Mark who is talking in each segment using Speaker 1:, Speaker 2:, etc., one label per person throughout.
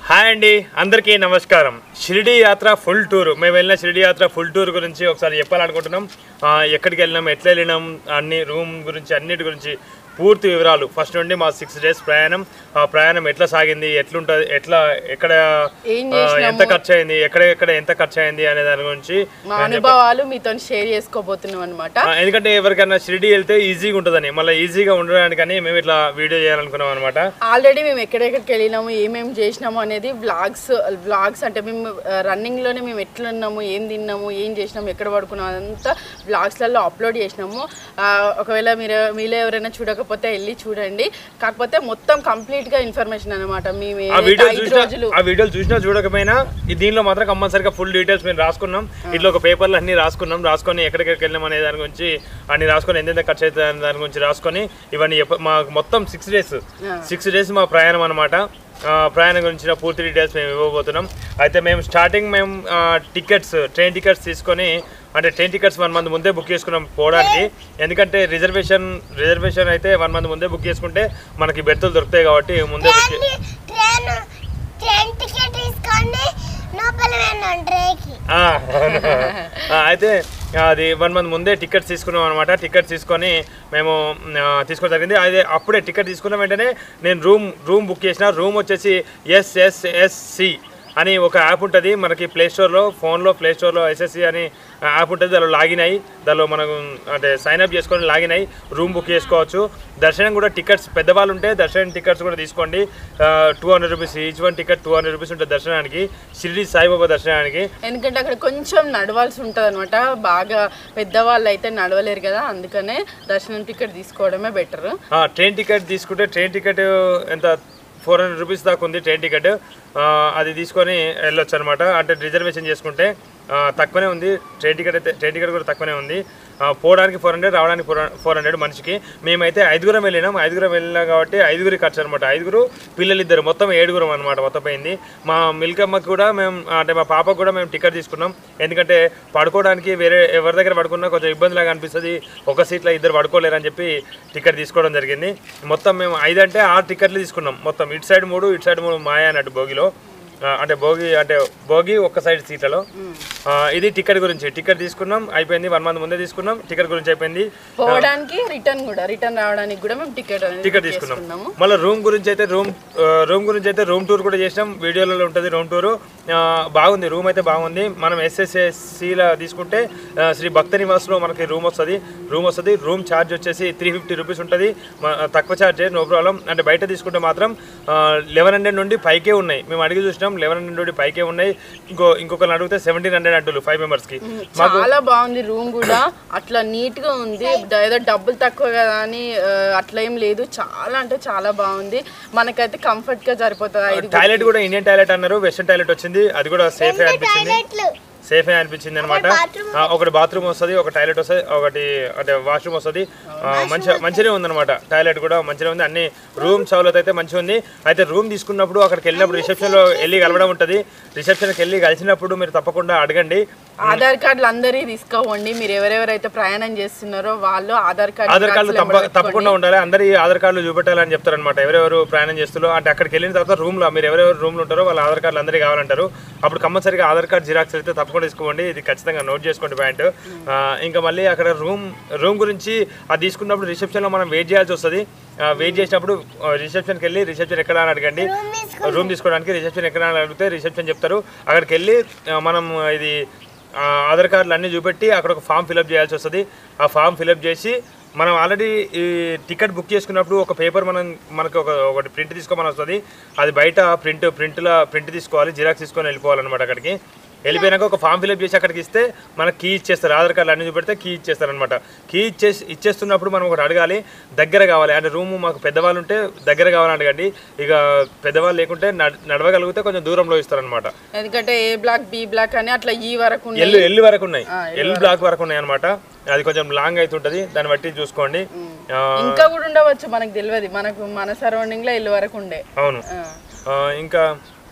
Speaker 1: Hi అండి అందరికీ నమస్కారం షిరిడి యాత్ర ఫుల్ టూర్ మేము వెళ్ళిన షిరిడి యాత్ర ఫుల్ టూర్ గురించి ఒకసారి చెప్పాలనుకుంటున్నాం ఆ, ఎక్కడికి వెళ్ళినాం ఎట్లా వెళ్ళినాం అన్ని రూమ్ గురించి అన్నిటి గురించి పూర్తి వివరాలు ఫస్ట్ నుండి మా సిక్స్ డేస్ ప్రయాణం ఆ ప్రయాణం ఎట్లా సాగింది ఎట్లుంటుంది ఎట్లా ఎక్కడ
Speaker 2: ఏం
Speaker 1: ఆ, ఎంత ఖర్చు అయింది ఎక్కడ ఎక్కడ ఎంత ఖర్చు అయింది అనే దాని గురించి
Speaker 2: మా అనుభవాలు మీతో షేర్ చేసుకోబోతున్నాం అనమాట
Speaker 1: ఆ, ఎందుకంటే ఎవరికైనా షిరిడి వెళ్తే ఈజీగా ఉంటుందని మళ్ళీ ఈజీగా ఉండడానికని మేము ఇట్లా వీడియో చేయాలనుకున్నాం అనమాట
Speaker 2: ఆల్రెడీ మేము ఎక్కడెక్కడికి వెళ్ళినాము ఏమేమి చేసినాము అనేది వ్లాగ్స్ వ్లాగ్స్ అంటే మేము రన్నింగ్ లోనే మేము ఎట్లా ఉన్నాము ఏం తిన్నాము ఏం చేసినాము ఎక్కడ పడుకున్నాము అదంతా వ్లాగ్స్లలో అప్లోడ్ చేసినాము ఆ, ఒకవేళ మీరు మీలో ఎవరైనా చూడకపోతే వెళ్ళి చూడండి కాకపోతే మొత్తం కంప్లీట్ గా ఇన్ఫర్మేషన్ అనమాట మేము
Speaker 1: ఆ
Speaker 2: ఏదైతే
Speaker 1: వీడియో
Speaker 2: ఐదు
Speaker 1: చూసినా
Speaker 2: రోజులు
Speaker 1: ఆ వీడియోలు చూసినా చూడకపోయినా ఈ దీనిలో మాత్రం కంపల్సరిగా ఫుల్ డీటెయిల్స్ మేము రాసుకున్నాం ఇట్లా ఒక పేపర్లు అన్ని రాసుకున్నాం రాసుకొని ఎక్కడికెక్కడికి వెళ్ళాం అనే దాని గురించి అన్ని రాసుకొని ఎంతెంత ఖర్చు అవుతుంది అనే దాని గురించి రాసుకొని ఇవన్నీ చెప్ప- మా మొత్తం సిక్స్ డేస్ సిక్స్ డేస్ మా ప్రయాణం అనమాట ప్రయాణం గురించిన పూర్తి డీటెయిల్స్ మేము ఇవ్వబోతున్నాం అయితే మేము స్టార్టింగ్ మేము టికెట్స్ ట్రైన్ టికెట్స్ తీసుకొని అంటే ట్రైన్ టికెట్స్ వన్ మంత్ ముందే బుక్ చేసుకున్నాం పోవడానికి ఎందుకంటే రిజర్వేషన్ రిజర్వేషన్ అయితే వన్ మంత్ ముందే బుక్ చేసుకుంటే మనకి బెర్తులు దొరుకుతాయి కాబట్టి ముందే బుక్ చే-
Speaker 3: ట్రైన్ ట్రైన్ టికెట్ తీసుకోండి లోపల వెళ్ళండి ట్రైన్కి
Speaker 1: ఆ, అవును. ఆ, అయితే అది వన్ మంత్ ముందే టికెట్స్ తీసుకున్నాం అనమాట టికెట్ తీసుకొని మేము ఆ, తీసుకోవడం జరిగింది అదే అప్పుడే టికెట్ తీసుకున్న వెంటనే నేను రూమ్ రూమ్ బుక్ చేసిన రూమ్ వచ్చేసి ఎస్ఎస్ఎస్సి అని ఒక యాప్ ఉంటుంది మనకి ప్లే స్టోర్లో ఫోన్లో ప్లే స్టోర్లో ఎస్ఎస్సి అని యాప్ ఉంటుంది దానిలో లాగిన్ అయ్యి దానిలో మనం అంటే సైన్ అప్ చేసుకొని లాగిన్ అయ్యి రూమ్ బుక్ చేసుకోవచ్చు దర్శనం కూడా టికెట్స్ పెద్దవాళ్ళు ఉంటే దర్శనం టికెట్స్ కూడా తీసుకోండి two hundred rupees each one ticket two hundred rupees ఉంటుంది దర్శనానికి షిరిడి సాయిబాబా దర్శనానికి
Speaker 2: ఎందుకంటే అక్కడ కొంచెం నడవాల్సి ఉంటుంది అనమాట బాగా పెద్దవాళ్ళు అయితే నడవలేరు కదా అందుకనే దర్శనం టికెట్ తీసుకోవడమే బెటర్
Speaker 1: ఆ, ట్రైన్ టికెట్ తీసుకుంటే ట్రైన్ టికెట్ ఎంత ఫోర్ హండ్రెడ్ రూపీస్ దాకా ఉంది ట్రైన్ టికెట్ ఆ, అది తీసుకొని వెళ్ళొచ్చు అనమాట అంటే రిజర్వేషన్ చేసుకుంటే ఆ, తక్కువనే ఉంది ట్రైన్ టికెట్ అయితే ట్రైన్ టికెట్ కూడా తక్కువనే ఉంది ఆ, పోవడానికి ఫోర్ హండ్రెడ్ రావడానికి ఫోర్ ఫోర్ హండ్రెడ్ మనిషికి మేమైతే ఐదుగురం వెళ్ళినాం ఐదుగురం వెళ్ళినాం కాబట్టి ఐదుగురి ఖర్చు అనమాట ఐదుగురు పిల్లలు ఇద్దరు మొత్తం ఏడుగురం అనమాట మొత్తం పోయింది మా మిల్కమ్మకి కూడా మేము అంటే మా పాపకు కూడా మేము టికెట్ తీసుకున్నాం ఎందుకంటే పడుకోవడానికి వేరే ఎవరి దగ్గర పడుకున్నా కొంచెం ఇబ్బందిలాగా అనిపిస్తుంది ఒక సీట్లో ఇద్దరు పడుకోలేరని చెప్పి టికెట్ తీసుకోవడం జరిగింది మొత్తం మేము ఐదు అంటే ఆరు టికెట్లు తీసుకున్నాం మొత్తం ఇటు సైడ్ మూడు ఇటు సైడ్ మూడు మాయా అన్నట్టు భోగిలో ఆ, అంటే భోగి అంటే భోగి ఒక్క సైడ్ సీట్లలో ఆ, ఇది టికెట్ గురించి టికెట్ తీసుకున్నాం అయిపోయింది వన్ మంత్ ముందే తీసుకున్నాం టికెట్ గురించి అయిపోయింది
Speaker 2: పోవడానికి రిటర్న్ కూడా రిటర్న్ రావడానికి కూడా మేము టికెట్ అనేది
Speaker 1: టికెట్
Speaker 2: book
Speaker 1: తీసుకున్నాం
Speaker 2: చేసుకున్నాము
Speaker 1: మళ్ళీ రూమ్ గురించి అయితే రూమ్ రూమ్ గురించి అయితే రూమ్ టూర్ కూడా చేసినాం వీడియోలలో ఉంటుంది రూమ్ టూర్ బాగుంది రూమ్ అయితే బాగుంది మనం ఎస్ఎస్ఎస్సిలో తీసుకుంటే ఆ, శ్రీ భక్త నివాస్లో మనకి రూమ్ వస్తుంది రూమ్ వస్తుంది రూమ్ ఛార్జ్ వచ్చేసి త్రీ ఫిఫ్టీ రూపీస్ ఉంటుంది మ- తక్కువ ఛార్జే నో ప్రాబ్లం అంటే బయట తీసుకుంటే మాత్రం లెవెన్ హండ్రెడ్ నుండి పైకే ఉన్నాయి మేము అడిగి చూసినాం లెవెన్ హండ్రెడ్ నుండి పైకే ఉన్నాయి ఇంకో ఇంకొకరిని అడిగితే సెవెంటీన్ హండ్రెడ్ అంటున్నారు ఫైవ్ మెంబర్స్కి
Speaker 2: చాలా బాగుంది రూమ్ కూడా అట్లా నీట్ గా ఉంది డ- ఏదో డబ్బులు తక్కువ కదా అని ఆ, అట్లా ఏం లేదు చాలా అంటే చాలా బాగుంది మనకైతే కంఫర్ట్ గా సరిపోతుంది ఐదు
Speaker 1: టాయిలెట్ కూడా ఇండియన్ టాయిలెట్ అన్నారు వెస్టర్న్ టాయిలెట్ వచ్చింది అది కూడా సేఫే అనిపించింది
Speaker 3: టాయిలెట్లు
Speaker 1: సేఫే అనిపించింది అనమాట ఒకటి బాత్రూమ్ వస్తుంది ఒక టాయిలెట్ వస్తుంది ఒకటి అంటే వాష్రూమ్ వస్తుంది మంచిగా మంచిగా ఉందన్నమాట టాయిలెట్ కూడా మంచిగా ఉంది అన్ని రూమ్ సౌలత్ అయితే మంచిగా ఉంది అయితే రూమ్ తీసుకున్నప్పుడు అక్కడికి వెళ్ళినప్పుడు రిసెప్షన్లో వెళ్ళి కలవడం ఉంటుంది రిసెప్షన్కి వెళ్ళి కలిసినప్పుడు మీరు తప్పకుండా అడగండి
Speaker 2: ఆధార్ కార్డులు అందరివి తీసుకోవండి మీరు ఎవరెవరైతే ప్రయాణం చేస్తున్నారో వాళ్ళు ఆధార్ కార్డు
Speaker 1: ఆధార్ కార్డులు తప్ప తప్పకుండా ఉండాలి అందరి ఆధార్ కార్డులు చూపెట్టాలని చెప్తారనమాట ఎవరెవరు ప్రయాణం చేస్తారో అంటే అక్కడికి వెళ్ళిన తర్వాత రూమ్లో మీరు ఎవరెవరు రూమ్లో ఉంటారో వాళ్ళ ఆధార్ కార్డులు అందరికీ కావాలంటారు అప్పుడు కంపల్సరీగా ఆధార్ కార్డ్ జిరాక్స్ అయితే తప్పకుండా తీసుకోండి ఇది ఖచ్చితంగా నోట్ చేసుకోండి పాయింట్ ఆ, ఇంకా మళ్ళీ అక్కడ రూమ్ రూమ్ గురించి అది తీసుకున్నప్పుడు రిసెప్షన్లో మనం వెయిట్ చేయాల్సి వస్తుంది వెయిట్ చేసినప్పుడు రిసెప్షన్కి వెళ్ళి రిసెప్షన్ ఎక్కడ అని అడగండి రూమ్ తీసుకోవడానికి రిసెప్షన్ ఎక్కడ అని అడిగితే రిసెప్షన్ చెప్తారు అక్కడికి వెళ్ళి ఆ, మనం ఇది ఆ, ఆధార్ కార్డులు అన్నీ చూపెట్టి అక్కడ ఒక ఫామ్ ఫిలప్ చేయాల్సి వస్తుంది ఆ ఫామ్ ఫిలప్ చేసి మనం ఆల్రెడీ ఈ టికెట్ బుక్ చేసుకున్నప్పుడు ఒక పేపర్ మనం మనకు ఒక ఒకటి ప్రింట్ తీసుకోమని వస్తుంది అది బయట ప్రింట్ ప్రింట్లో ప్రింట్ తీసుకోవాలి జిరాక్స్ తీసుకొని వెళ్ళిపోవాలన్నమాట అక్కడికి వెళ్ళిపోయినాక ఒక ఫామ్ ఫిలప్ చేసి అక్కడికి ఇస్తే మనకి కీ ఇచ్చేస్తారు ఆధార్ కార్డులు అన్ని చూపెడితే కీ ఇచ్చేస్తారు అనమాట కీ ఇచ్చేసి ఇచ్చేస్తున్నప్పుడు మనం ఒకటి అడగాలి దగ్గర కావాలి అంటే రూమ్ మాకు పెద్దవాళ్ళు ఉంటే దగ్గర కావాలని అడగండి ఇక పెద్దవాళ్ళు లేకుంటే నడ- నడవగలిగితే కొంచెం దూరంలో ఇస్తారనమాట
Speaker 2: ఎందుకంటే ఏ బ్లాక్ బి బ్లాక్ అని అట్లా ఈ వరకు ఉన్నాయి.
Speaker 1: ఎల్లు ఎల్లు వరకు ఉన్నాయి ఎల్ బ్లాక్ వరకు ఉన్నాయి అనమాట అది కొంచెం లాంగ్ అవుతుంటది దాన్ని బట్టి చూసుకోండి ఆ,
Speaker 2: ఇంకా కూడా ఉండవచ్చు మనకు తెలియదు మనకు మన సరౌండింగ్ లో ఇల్లు వరకు ఉండే
Speaker 1: అవును
Speaker 2: ఆ.
Speaker 1: ఆ, ఇంకా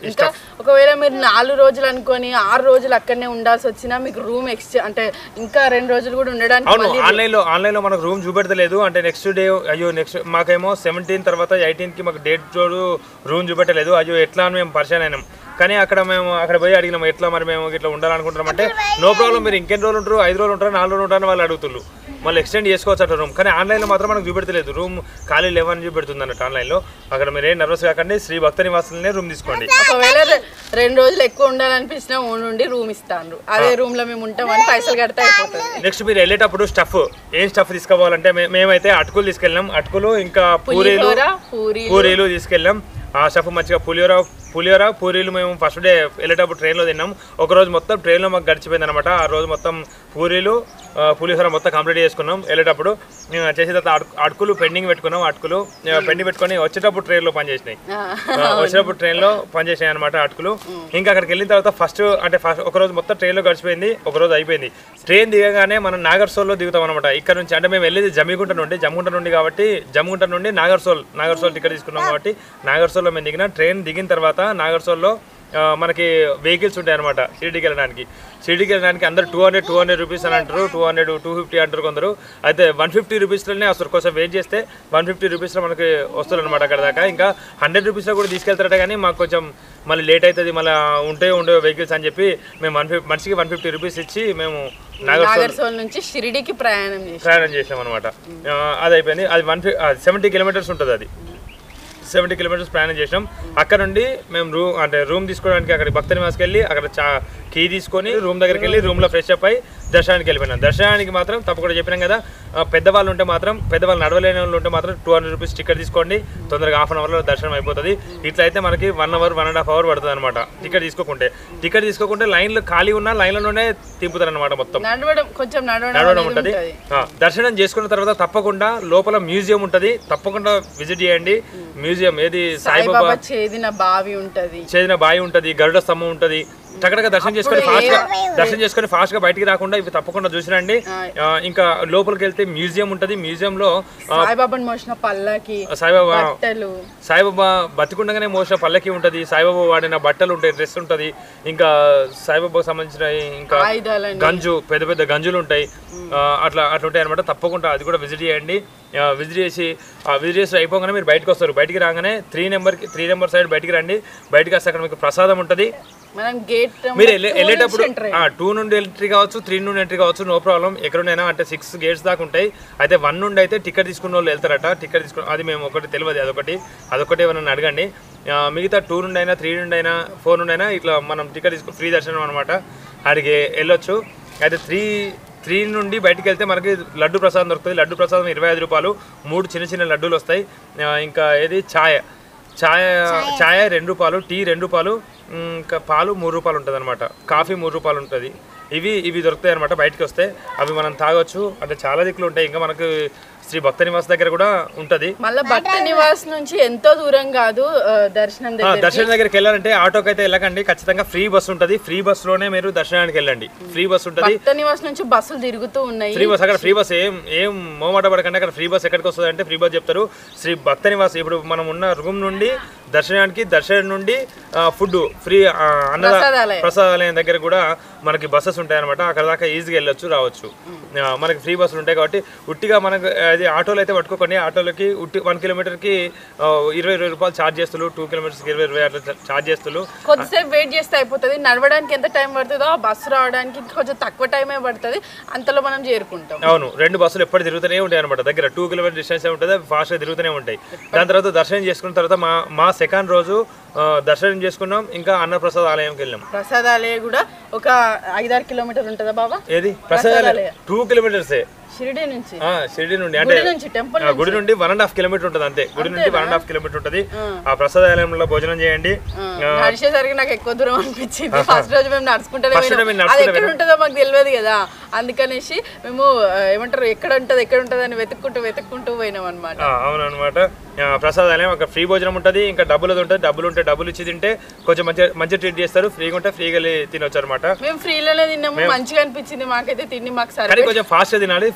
Speaker 2: ఇంకా ఒకవేళ మీరు నాలుగు రోజులు అనుకొని ఆరు రోజులు అక్కడనే ఉండాల్సి వచ్చినా మీకు రూమ్ ఎక్స్చేంజ్ అంటే ఇంకా రెండు రోజులు కూడా ఉండడానికి
Speaker 1: అవును
Speaker 2: మళ్ళీ
Speaker 1: ఆన్లైన్ లో ఆన్లైన్ లో మనకు రూమ్ చూపెడతలేదు అంటే నెక్స్ట్ డే అయ్యో నెక్స్ట్ మాకేమో సెవెంటీన్ తర్వాత ఎయిటీన్ కి మాకు డేట్ రోజు రూమ్ చూపెట్టలేదు అయ్యో ఎట్లా అని మేము పరిచయం అయినాం కానీ అక్కడ మేము అక్కడ పోయి అడిగినాం ఎట్లా మరి మేము ఇట్లా ఉండాలనుకుంటున్నాం అంటే నో ప్రాబ్లం మీరు ఇంకెన్ని రోజులు ఉంటారు ఐదు రోజులు ఉంటారు నాలుగు రోజులు ఉంటారని వాళ్ళు అడుగుతున్నారు మళ్ళీ ఎక్స్టెండ్ చేసుకోవచ్చు అట రూమ్ కానీ ఆన్లైన్లో మాత్రం మనకు చూపెడతలేదు రూమ్ ఖాళీ లేవని చూపెడుతుంది అన్నట్టు ఆన్లైన్లో అక్కడ మీరు ఏం నర్వస్ కాకండి శ్రీ భక్త నివాసంలోనే రూమ్ తీసుకోండి
Speaker 2: ఒకవేళ రె- రెండు రోజులు ఎక్కువ ఉండాలనిపించినా నుండి రూమ్ ఇస్తాను అదే రూమ్ లో మేము ఉంటామని పైసలు కడితే అయిపోతుంది
Speaker 1: నెక్స్ట్ మీరు వెళ్ళేటప్పుడు స్టఫ్ ఏం స్టఫ్ తీసుకోవాలంటే మే- మేమైతే అటుకులు తీసుకెళ్ళాం అటుకులు ఇంకా పూరీలు
Speaker 2: పులిహోర పూరి
Speaker 1: పూరీలు తీసుకెళ్ళాం ఆ స్టఫ్ మంచిగా పులిహోర పులిహోర పూరీలు మేము ఫస్ట్ డే వెళ్ళేటప్పుడు ట్రైన్లో తిన్నాం ఒక రోజు మొత్తం ట్రైన్లో మాకు గడిచిపోయింది అనమాట ఆ రోజు మొత్తం పూరీలు ఆ, పులిహోర మొత్తం కంప్లీట్ చేసుకున్నాం వెళ్ళేటప్పుడు ఆ, చేసిన తర్వాత అటుకు- అటుకులు పెండింగ్ పెట్టుకున్నాం అటుకులు పెండింగ్ పెట్టుకొని వచ్చేటప్పుడు ట్రైన్లో పనిచేసినాయి ఆ, వచ్చినప్పుడు ట్రైన్లో పనిచేసాయి అనమాట అటుకులు ఇంకా అక్కడికి వెళ్ళిన తర్వాత ఫస్ట్ అంటే ఫస్ట్ ఒక రోజు మొత్తం ట్రైన్లో గడిచిపోయింది ఒక రోజు అయిపోయింది ట్రైన్ దిగగానే మనం నాగర్సోల్లో దిగుతాం అనమాట ఇక్కడ నుంచి అంటే మేము వెళ్ళేది జమ్మిగుంట నుండి జమ్మిగుంట నుండి కాబట్టి జమ్మిగుంట నుండి నాగర్సోల్ నాగర్సోల్ టికెట్ తీసుకున్నాం కాబట్టి నాగర్సోల్లో మేము దిగిన ట్రైన్ దిగిన తర్వాత నాగర్సోల్లో ఆ, మనకి వెహికల్స్ ఉంటాయి అనమాట షిరిడికి వెళ్ళడానికి షిరిడికి వెళ్ళడానికి అందరు two hundred two hundred rupees అని అంటారు టూ హండ్రెడ్ టూ ఫిఫ్టీ అంటారు కొందరు అయితే వన్ ఫిఫ్టీ రూపీస్లోనే అసలు కోసం వెయిట్ చేస్తే వన్ ఫిఫ్టీ రూపీస్లో మనకి వస్తుంది అనమాట అక్కడ దాకా ఇంకా హండ్రెడ్ రూపీస్లో కూడా తీసుకెళ్తారట కానీ మాకు కొంచెం మళ్ళీ లేట్ అవుతుంది మళ్ళీ ఉంటే ఉండే వెహికల్స్ అని చెప్పి మేము వన్ ఫిఫ్టీ మనిషికి వన్ ఫిఫ్టీ రూపీస్ ఇచ్చి మేము నాగర్సోల్
Speaker 2: నాగర్సోల్ నుంచి షిరిడికి ప్రయాణం చేసి
Speaker 1: ప్రయాణం చేసాం అనమాట అది అయిపోయింది అది వన్ ఫిఫ్ సెవెంటీ కిలోమీటర్స్ ఉంటుంది అది సెవెంటీ కిలోమీటర్స్ ప్రయాణం చేసినాం అక్కడ నుండి మేము రూమ్ అంటే రూమ్ తీసుకోవడానికి అక్కడ భక్త నివాస్కి వెళ్ళి అక్కడ చా కీ తీసుకొని రూమ్ దగ్గరికి వెళ్ళి రూమ్లో ఫ్రెష్ అప్ అయి దర్శనానికి వెళ్ళిపోయినాం దర్శనానికి మాత్రం తప్పకుండా చెప్పినాం కదా ఆ, పెద్దవాళ్ళు ఉంటే మాత్రం పెద్దవాళ్ళు నడవలేని వాళ్ళు ఉంటే మాత్రం టూ హండ్రెడ్ రూపీస్ టికెట్ తీసుకోండి తొందరగా హాఫ్ అన్ అవర్లో దర్శనం అయిపోతుంది ఇట్లా అయితే మనకి one hour one and half hour పడుతుంది అనమాట టికెట్ తీసుకోకుంటే టికెట్ తీసుకోకుంటే లైన్లో ఖాళీ ఉన్న లైన్లోనే తిప్పుతారు అనమాట మొత్తం
Speaker 2: నడవడం కొంచెం నడవడం
Speaker 1: నడవడం
Speaker 2: అనేది
Speaker 1: ఉంటుంది
Speaker 2: ఉంటది.
Speaker 1: ఆ, దర్శనం చేసుకున్న తర్వాత తప్పకుండా లోపల మ్యూజియం ఉంటుంది తప్పకుండా విజిట్ చేయండి మ్యూజియం ఏది సాయిబాబా
Speaker 2: సాయిబాబా చేదిన బావి ఉంటది
Speaker 1: చేదిన బావి ఉంటుంది గరుడ స్తంభం ఉంటుంది టకటక దర్శనం చేసుకొని ఫాస్ట్ గా దర్శనం చేసుకొని ఫాస్ట్ గా బయటికి రాకుండా ఇవి తప్పకుండా చూసిరండి ఆ, ఇంకా లోపలికి వెళ్తే మ్యూజియం ఉంటుంది మ్యూజియం లో ఆ,
Speaker 2: సాయిబాబాని మోసిన పల్లకి
Speaker 1: సాయిబాబా
Speaker 2: బట్టలు
Speaker 1: సాయిబాబా బతికుండగానే మోసిన పల్లకి ఉంటుంది సాయిబాబా వాడిన బట్టలు ఉంటాయి డ్రెస్ ఉంటుంది ఇంకా సాయిబాబాకు సంబంధించిన ఇంకా
Speaker 2: ఆయుధాలని
Speaker 1: గంజు పెద్ద పెద్ద గంజులు ఉంటాయి ఆ, అట్లా అట్లా ఉంటాయి అనమాట తప్పకుండా అది కూడా విజిట్ చేయండి ఆ, విజిట్ చేసి ఆ విజిట్ చేసి అయిపోగానే మీరు బయటకు వస్తారు బయటికి రాగానే త్రీ నెంబర్కి త్రీ నెంబర్ సైడ్ బయటికి రండి బయటికి వస్తే అక్కడ మీకు ప్రసాదం ఉంటుంది
Speaker 2: మనం గేట్
Speaker 1: మీరు వెళ్ళే- వెళ్ళేటప్పుడు టూ నుండి ఎంట్రీ కావచ్చు త్రీ నుండి ఎంట్రీ కావచ్చు నో ప్రాబ్లం ఎక్కడున్నైనా అంటే సిక్స్ గేట్స్ దాకా ఉంటాయి అయితే వన్ నుండి అయితే టికెట్ తీసుకున్న వాళ్ళు వెళ్తారట టికెట్ తీసుకున్న అది మేము ఒకటి తెలియదు అదొకటి అదొకటి ఏమైనా అడగండి ఆ, మిగతా టూ నుండి అయినా త్రీ నుండి అయినా ఫోర్ నుండి అయినా ఇట్లా మనం టికెట్ తీసుకు ఫ్రీ దర్శనం అనమాట అడిగి వెళ్ళొచ్చు అయితే త్రీ త్రీ నుండి బయటికి వెళ్తే మనకి లడ్డు ప్రసాదం దొరుకుతుంది లడ్డు ప్రసాదం ఇరవై ఐదు రూపాయలు మూడు చిన్న చిన్న లడ్డూలు వస్తాయి ఆ, ఇంకా ఏది ఛాయ్ ఛాయ్ ఛాయ్ రెండు రూపాయలు టీ రెండు రూపాయలు మ్, ఇంకా పాలు మూడు రూపాయలు ఉంటుంది అనమాట కాఫీ మూడు రూపాయలు ఉంటుంది ఇవి ఇవి దొరుకుతాయి అనమాట బయటకు వస్తే అవి మనం తాగొచ్చు అంటే చాలా దిక్కులు ఉంటాయి ఇంకా మనకు శ్రీ భక్త నివాస్ దగ్గర కూడా ఉంటుంది
Speaker 2: మళ్ళీ భక్త నివాస్ నుంచి ఎంతో దూరం కాదు ఆ, దర్శనం
Speaker 1: ఆ,
Speaker 2: దగ్గర
Speaker 1: దర్శనం దగ్గరికి వెళ్ళాలంటే ఆటోకి అయితే వెళ్ళకండి ఖచ్చితంగా ఫ్రీ బస్ ఉంటుంది ఫ్రీ బస్సులోనే మీరు దర్శనానికి వెళ్ళండి ఫ్రీ బస్ ఉంటుంది
Speaker 2: భక్త నివాస్ నుంచి బస్సులు తిరుగుతూ ఉన్నాయి
Speaker 1: ఫ్రీ బస్ అక్కడ ఫ్రీ బస్ ఏం ఏం మోమాట పడకండి అక్కడ ఫ్రీ బస్ ఎక్కడికి వస్తుంది అంటే ఫ్రీ బస్ చెప్తారు శ్రీ భక్త నివాస్ ఇప్పుడు మనం ఉన్న రూమ్ నుండి దర్శనానికి దర్శనం నుండి ఫుడ్ ఫ్రీ అన్న
Speaker 2: ప్రసాదాలయం.
Speaker 1: ప్రసాదాలయం దగ్గర కూడా మనకి బస్సెస్ ఉంటాయి అనమాట అక్కడ దాకా ఈజీగా వెళ్ళొచ్చు రావచ్చు ఆ, మనకి ఫ్రీ బస్సులు ఉంటాయి కాబట్టి ఉట్టిగా మనకు అది ఆటోలు అయితే పట్టుకోకండి ఆటోలకి ఉట్టి వన్ కిలోమీటర్కి ఆ, ఇరవై ఇరవై రూపాయలు ఛార్జ్ చేస్తులు టూ కిలోమీటర్స్కి ఇరవై ఇరవై అట్లా ఛార్జ్ చేస్తులు
Speaker 2: కొద్దిసేపు వెయిట్ చేస్తే అయిపోతుంది నడవడానికి ఎంత టైం పడుతుందో ఆ బస్సు రావడానికి ఇంకా కొంచెం తక్కువ టైమే పడుతుంది అంతలో మనం చేరుకుంటాం
Speaker 1: అవును రెండు బస్సులు ఎప్పుడు తిరుగుతూనే ఉంటాయి అనమాట దగ్గర టూ కిలోమీటర్ డిస్టెన్స్ ఉంటుంది అవి ఫాస్ట్గా తిరుగుతూనే ఉంటాయి దాని తర్వాత దర్శనం చేసుకున్న తర్వాత మా మా సెకండ్ రోజు ఆ, దర్శనం చేసుకున్నాం ఇంకా అన్నప్రసాద్ ఆలయంకి వెళ్ళాం
Speaker 2: ప్రసాదాలయ కూడా ఒక ఐదారు కిలోమీటర్ ఉంటుందా బాబా
Speaker 1: ఏది ప్రసాద్ టూ కిలోమీటర్సే
Speaker 2: షిరిడి నుంచి
Speaker 1: ఆ, షిరిడి నుండి అంటే
Speaker 2: గుడి నుంచి టెంపుల్
Speaker 1: ఆ, గుడి నుండి వన్ అండ్ హాఫ్ కిలోమీటర్ ఉంటుంది అంతే గుడి నుండి వన్ అండ్ హాఫ్ కిలోమీటర్ ఉంటుంది ఆ ప్రసాదాలయంలో భోజనం చేయండి
Speaker 2: నడిచేసరికి నాకు ఎక్కువ దూరం అనిపించింది ఫస్ట్ రోజు మేము నడుచుకుంటూనే
Speaker 1: First రోజు
Speaker 2: పోయినాం.
Speaker 1: మేము
Speaker 2: అది
Speaker 1: నడుచుకుంటూ
Speaker 2: ఎక్కడ ఉంటుందో మాకు తెలియదు కదా అందుకనేసి మేము ఆ, ఏమంటారు ఎక్కడ ఉంటుంది ఎక్కడ ఉంటుంది అని వెతుక్కుంటూ వెతుక్కుంటూ పోయినాం అనమాట
Speaker 1: ఆ, అవును అనమాట ప్రసాదాలయం అక్కడ ఫ్రీ భోజనం ఉంటుంది ఇంకా డబ్బులు ఉంటుంది డబ్బులు ఉంటే డబ్బులు ఇచ్చి తింటే కొంచెం మంచిగా మంచిగా ట్రీట్ చేస్తారు ఫ్రీగా ఉంటే ఫ్రీగా వెళ్ళి తినొచ్చు అనమాట
Speaker 2: మేము ఫ్రీలోనే తిన్నాము మంచిగా అనిపించింది మాకైతే తిండి మాకు
Speaker 1: కానీ
Speaker 2: సరే
Speaker 1: కొంచెం ఫాస్ట్ తినాలి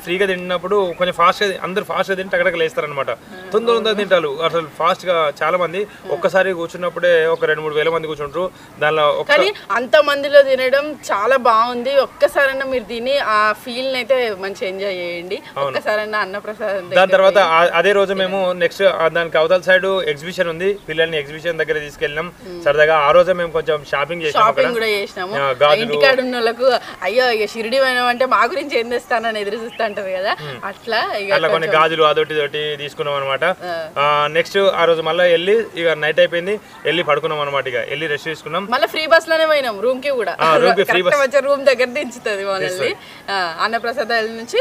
Speaker 1: ఫ్రీగా తిన్నప్పుడు కొంచెం ఫాస్ట్గా అందరు ఫాస్ట్గా తింటే అక్కడికి లేస్తారనమాట తొందర తొందర తింటారు అసలు ఫాస్ట్గా చాలా మంది ఒక్కసారి కూర్చున్నప్పుడే ఒక రెండు మూడు వేల మంది కూర్చుంటారు దానిలో ఒక్క
Speaker 2: కానీ అంత మందిలో తినడం చాలా బాగుంది ఒక్కసారైనా మీరు తిని ఆ ఫీల్ అయితే మంచి ఎంజాయ్ చేయండి ఒక్కసారైనా అన్నప్రసాదం
Speaker 1: దాని
Speaker 2: దగ్గర
Speaker 1: తర్వాత ఆ- అదే రోజు మేము నెక్స్ట్ దానికి అవతల సైడ్ ఎగ్జిబిషన్ ఉంది పిల్లల్ని ఎగ్జిబిషన్ దగ్గర తీసుకెళ్ళినాం సరదాగా ఆ రోజే మేము కొంచెం షాపింగ్ చేసాం అక్కడ
Speaker 2: షాపింగ్ కూడా చేసినాము
Speaker 1: ఆ, గాజులు.
Speaker 2: ఇంటికాడ ఉన్న వాళ్ళకు అయ్యో ఇక షిరిడి పోయినామంటే మా గురించి ఏం తెస్తానని ఎదురు చూస్తా అంటారు కదా అట్లా ఇక
Speaker 1: అట్లా కొన్ని గాజులు అదొకటి ఇదొకటి తీసుకున్నాం అనమాట నెక్స్ట్ ఆ రోజు మళ్ళీ వెళ్ళి ఇక నైట్ అయిపోయింది వెళ్ళి పడుకున్నాం అనమాట ఇక వెళ్ళి రెస్ట్ తీసుకున్నాం
Speaker 2: మళ్ళీ ఫ్రీ బస్ లోనే పోయినాం రూమ్ కి కూడా
Speaker 1: ఆ, room కి free
Speaker 2: కరెక్ట్ వచ్చే రూమ్ దగ్గర దించుతుంది మనల్ని ఆ, అన్నప్రసాదాల నుంచి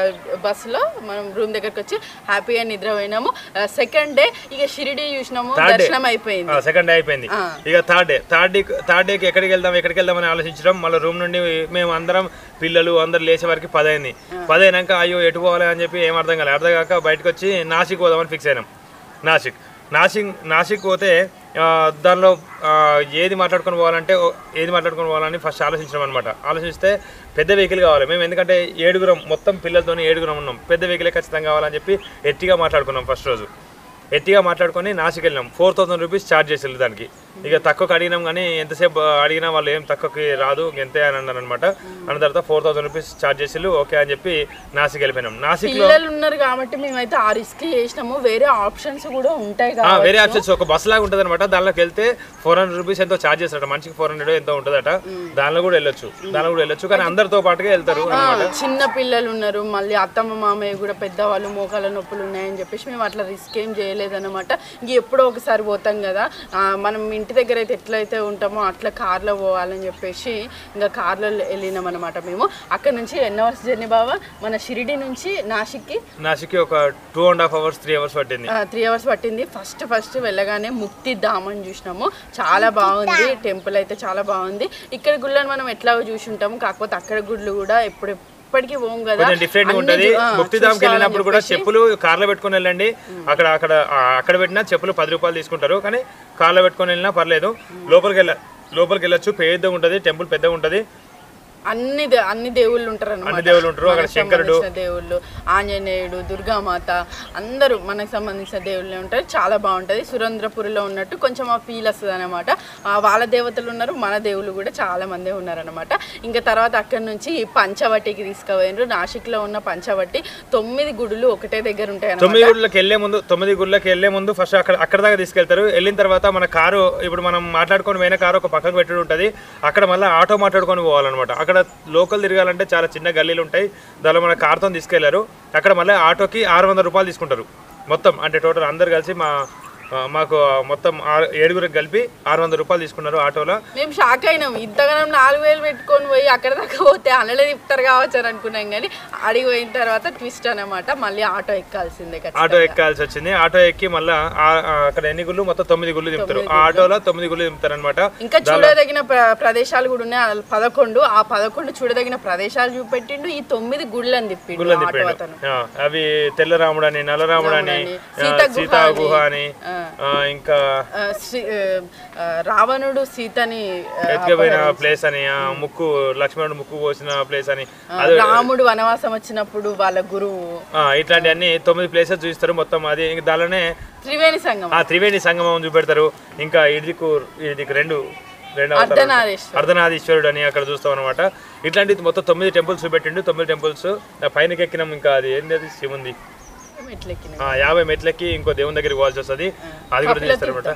Speaker 2: బస్ లో మనం రూమ్ దగ్గరకు వచ్చి హ్యాపీగా నిద్ర పోయినాము సెకండ్ డే ఇక షిరిడి చూసినాము
Speaker 1: Third day.
Speaker 2: దర్శనం అయిపోయింది
Speaker 1: సెకండ్ డే అయిపోయింది
Speaker 2: ఆ.
Speaker 1: ఇక third day third day third డేకి ఎక్కడికి వెళ్దాం ఎక్కడికి వెళ్దాం అని ఆలోచించడం మళ్ళీ రూమ్ నుండి మేము అందరం పిల్లలు అందరు లేచే వరకు పది అయింది పది అయినాక అయ్యో ఎటు పోవాలి అని చెప్పి ఏం అర్థం కాలేదు అర్థం కాక బయటకు వచ్చి నాసిక్ పోదామని ఫిక్స్ అయినాం నాసిక్ నాసిక్ నాసిక్ పోతే ఆ, దానిలో ఆ, ఏది మాట్లాడుకొని పోవాలంటే ఓ- ఏది మాట్లాడుకొని పోవాలని ఫస్ట్ ఆలోచించడం అనమాట ఆలోచిస్తే పెద్ద వెహికల్ కావాలి మేము ఎందుకంటే ఏడుగురం మొత్తం పిల్లలతోని ఏడుగురం ఉన్నాం పెద్ద వెహికలే ఖచ్చితంగా కావాలని చెప్పి ఎట్టిగా మాట్లాడుకున్నాం ఫస్ట్ రోజు ఎట్టిగా మాట్లాడుకొని నాసిక్ వెళ్ళినాం ఫోర్ థౌసండ్ రూపీస్ ఛార్జ్ చేసేది దానికి ఇక తక్కువకి అడిగినాం కానీ ఎంతసేపు అడిగినా వాళ్ళు ఏం తక్కువకి రాదు ఎంతే అని అన్నారు అనమాట అన్న తర్వాత ఫోర్ థౌసండ్ రూపీస్ ఛార్జ్ చేసి ఓకే అని చెప్పి నాసిక్ వెళ్ళిపోయినాం నాసిక్లో
Speaker 2: పిల్లలు ఉన్నారు కాబట్టి మేమైతే ఆ రిస్క్ చేసినాము వేరే ఆప్షన్స్ కూడా ఉంటాయి
Speaker 1: ఆ,
Speaker 2: కాబట్టి
Speaker 1: వేరే ఆప్షన్స్ ఒక బస్ లాగా ఉంటుంది అనమాట దానిలోకి వెళ్తే ఫోర్ హండ్రెడ్ రూపీస్ ఎంతో ఛార్జ్ చేస్తారట మనిషికి ఫోర్ హండ్రెడ్ ఎంతో ఉంటుందట దానిలో కూడా వెళ్ళొచ్చు దానిలో కూడా వెళ్ళొచ్చు కానీ అందరితో పాటుగా వెళ్తారు
Speaker 2: ఆ,
Speaker 1: అనమాట
Speaker 2: చిన్న పిల్లలు ఉన్నారు మళ్ళీ అత్తమ్మ మామయ్య కూడా పెద్దవాళ్ళు మోకాల నొప్పులు ఉన్నాయని చెప్పేసి మేము అట్లా రిస్క్ ఏం చేయలేదన్నమాట ఇంక ఎప్పుడో ఒకసారి పోతాం కదా ఆ, మనం ఇంటి దగ్గర అయితే ఎట్లయితే ఉంటామో అట్లా కార్లో పోవాలని చెప్పేసి ఇంకా కార్లో వెళ్ళినాం అనమాట మేము అక్కడ నుంచి ఎన్ని అవర్స్ జర్నీ బావా మన షిరిడి నుంచి నాసిక్కి
Speaker 1: నాసిక్కి ఒక two and half hours three hours పట్టింది
Speaker 2: త్రీ అవర్స్ పట్టింది ఫస్ట్ ఫస్ట్ వెళ్ళగానే ముక్తి ధామ్ అని చూసినాము చాలా బాగుంది టెంపుల్ అయితే చాలా బాగుంది ఇక్కడ గుళ్ళని మనం ఎట్లా చూసి ఉంటాము కాకపోతే అక్కడ గుళ్ళు కూడా ఎప్పుడు ఎప్పటికీ పోం కదా
Speaker 1: కొంచెం డిఫరెంట్ గా
Speaker 2: అన్ని
Speaker 1: ఉంటది
Speaker 2: చూ- ఆ,
Speaker 1: ముక్తిధామ్కి
Speaker 2: చూసుకోవాలని
Speaker 1: వెళ్ళినప్పుడు కూడా
Speaker 2: చెప్పేసి
Speaker 1: చెప్పులు కార్లో పెట్టుకొని వెళ్ళండి అక్కడ అక్కడ ఆ, అక్కడ పెట్టినా చెప్పులు పది రూపాయలు తీసుకుంటారు కానీ కార్లో పెట్టుకొని వెళ్ళినా పర్లేదు లోపలికి వెళ్ళ లోపలికి వెళ్ళొచ్చు పెద్దగా ఉంటది టెంపుల్ పెద్దగా ఉంటది
Speaker 2: అన్ని దే- అన్ని దేవుళ్ళు ఉంటారు
Speaker 1: అన్ని దేవుళ్ళు ఉంటారు. అక్కడ శంకరుడు.
Speaker 2: దేవుళ్ళు ఆంజనేయుడు దుర్గామాత అందరూ మనకు సంబంధించిన దేవుళ్ళే ఉంటారు చాలా బాగుంటది సురేంద్రపురిలో ఉన్నట్టు కొంచెం ఆ ఫీల్ వస్తుంది అనమాట వాళ్ళ దేవతలు ఉన్నారు మన దేవుళ్ళు కూడా చాలా మంది ఉన్నారనమాట ఇంకా తర్వాత అక్కడి నుంచి పంచవటికి తీసుకుపోయినారు నాసిక్లో ఉన్న పంచవటి తొమ్మిది గుడులు ఒకటే దగ్గర ఉంటాయి
Speaker 1: తొమ్మిది గుళ్ళకి వెళ్ళే ముందు తొమ్మిది గుళ్ళకి వెళ్ళే ముందు ఫస్ట్ అక్కడ అక్కడ దాకా తీసుకెళ్తారు వెళ్ళిన తర్వాత మన కారు ఇప్పుడు మనం మాట్లాడుకొని పోయిన కారు ఒక పక్కకు పెట్టి ఉంటుంది అక్కడ మళ్ళీ ఆటో మాట్లాడుకొని పోవాలన్నమాట అక్కడ లోకల్ తిరగాలంటే చాలా చిన్న గల్లీలు ఉంటాయి దానిలో మన కార్తో తీసుకెళ్లారు అక్కడ మళ్ళీ ఆటోకి ఆరు వందల రూపాయలు తీసుకుంటారు మొత్తం అంటే టోటల్ అందరు కలిసి మా ఆ, మాకు మొత్తం ఆరు- ఏడుగురికి కలిపి ఆరు వందల రూపాయలు తీసుకున్నారు ఆటోలో
Speaker 2: మేము షాక్ అయినాం ఇంతగానం నాలుగు వేలు పెట్టుకొని పోయి అక్కడ దాకా పోతే అనలే తిప్పుతారు కావచ్చు అని అనుకున్నాం కానీ అడిగి పోయిన తర్వాత ట్విస్ట్ అనమాట మళ్ళీ ఆటో ఎక్కాల్సిందే ఖచ్చితంగా.
Speaker 1: ఆటో ఎక్కాల్సి వచ్చింది ఆటో ఎక్కి మళ్ళీ అక్కడ ఎన్ని గుళ్ళు మొత్తం తొమ్మిది గుళ్ళు దింపుతారు ఆ ఆటోలో తొమ్మిది గుళ్ళు దింపుతారు అనమాట
Speaker 2: ఇంకా చూడదగిన ప్ర- ప్రదేశాలు కూడా ఉన్నాయి ఆ పదకొండు ఆ పదకొండు చూడదగిన ప్రదేశాలు చూపెట్టిండు ఈ తొమ్మిది గుళ్ళని తిప్పిండు
Speaker 1: గుళ్ళని
Speaker 2: ఆటో
Speaker 1: తిప్పాడు
Speaker 2: అతను
Speaker 1: ఆ, అవి తెల్లరాముడు అని నల్లరాముడు అని
Speaker 2: రాముడని,
Speaker 1: ఆ,
Speaker 2: సీత గుహ
Speaker 1: సీతా
Speaker 2: అని,
Speaker 1: గుహ అని ఆ, ఇంకా
Speaker 2: ఆ, శ్రీ- ఆ, రావణుడు సీతని ఆ,
Speaker 1: ఎత్తుకపోయిన ప్లేస్ అని ఆ, ముక్కు లక్ష్మణుడు ముక్కు పోసిన ప్లేస్ అని
Speaker 2: ఆ, రాముడు వనవాసం వచ్చినప్పుడు వాళ్ళ గురువు
Speaker 1: ఆ, ఇట్లాంటివన్నీ తొమ్మిది ప్లేసెస్ చూపిస్తారు మొత్తం అది ఇంక దానిలోనే
Speaker 2: త్రివేణి సంఘం
Speaker 1: ఆ త్రివేణి సంగమం చూపెడతారు ఇంకా ఇదికు ఇదికి రెండు రెండు అవతారాలు.
Speaker 2: అర్ధనారీశ్వరుడు.
Speaker 1: అర్ధనారీశ్వరుడు అని అక్కడ చూస్తాం అనమాట ఇట్లాంటి మొత్తం తొమ్మిది టెంపుల్స్ చూపెట్టిండు తొమ్మిది టెంపుల్స్ పైనకి ఎక్కినాం ఇంకా అది ఏంది అది శివుంది
Speaker 2: మెట్లెక్కిన
Speaker 1: ఆ, యాభై మెట్లకి ఇంకో దేవుని దగ్గరికి పోవాల్సి వస్తుంది అది కూడా చేస్తారు అనమాట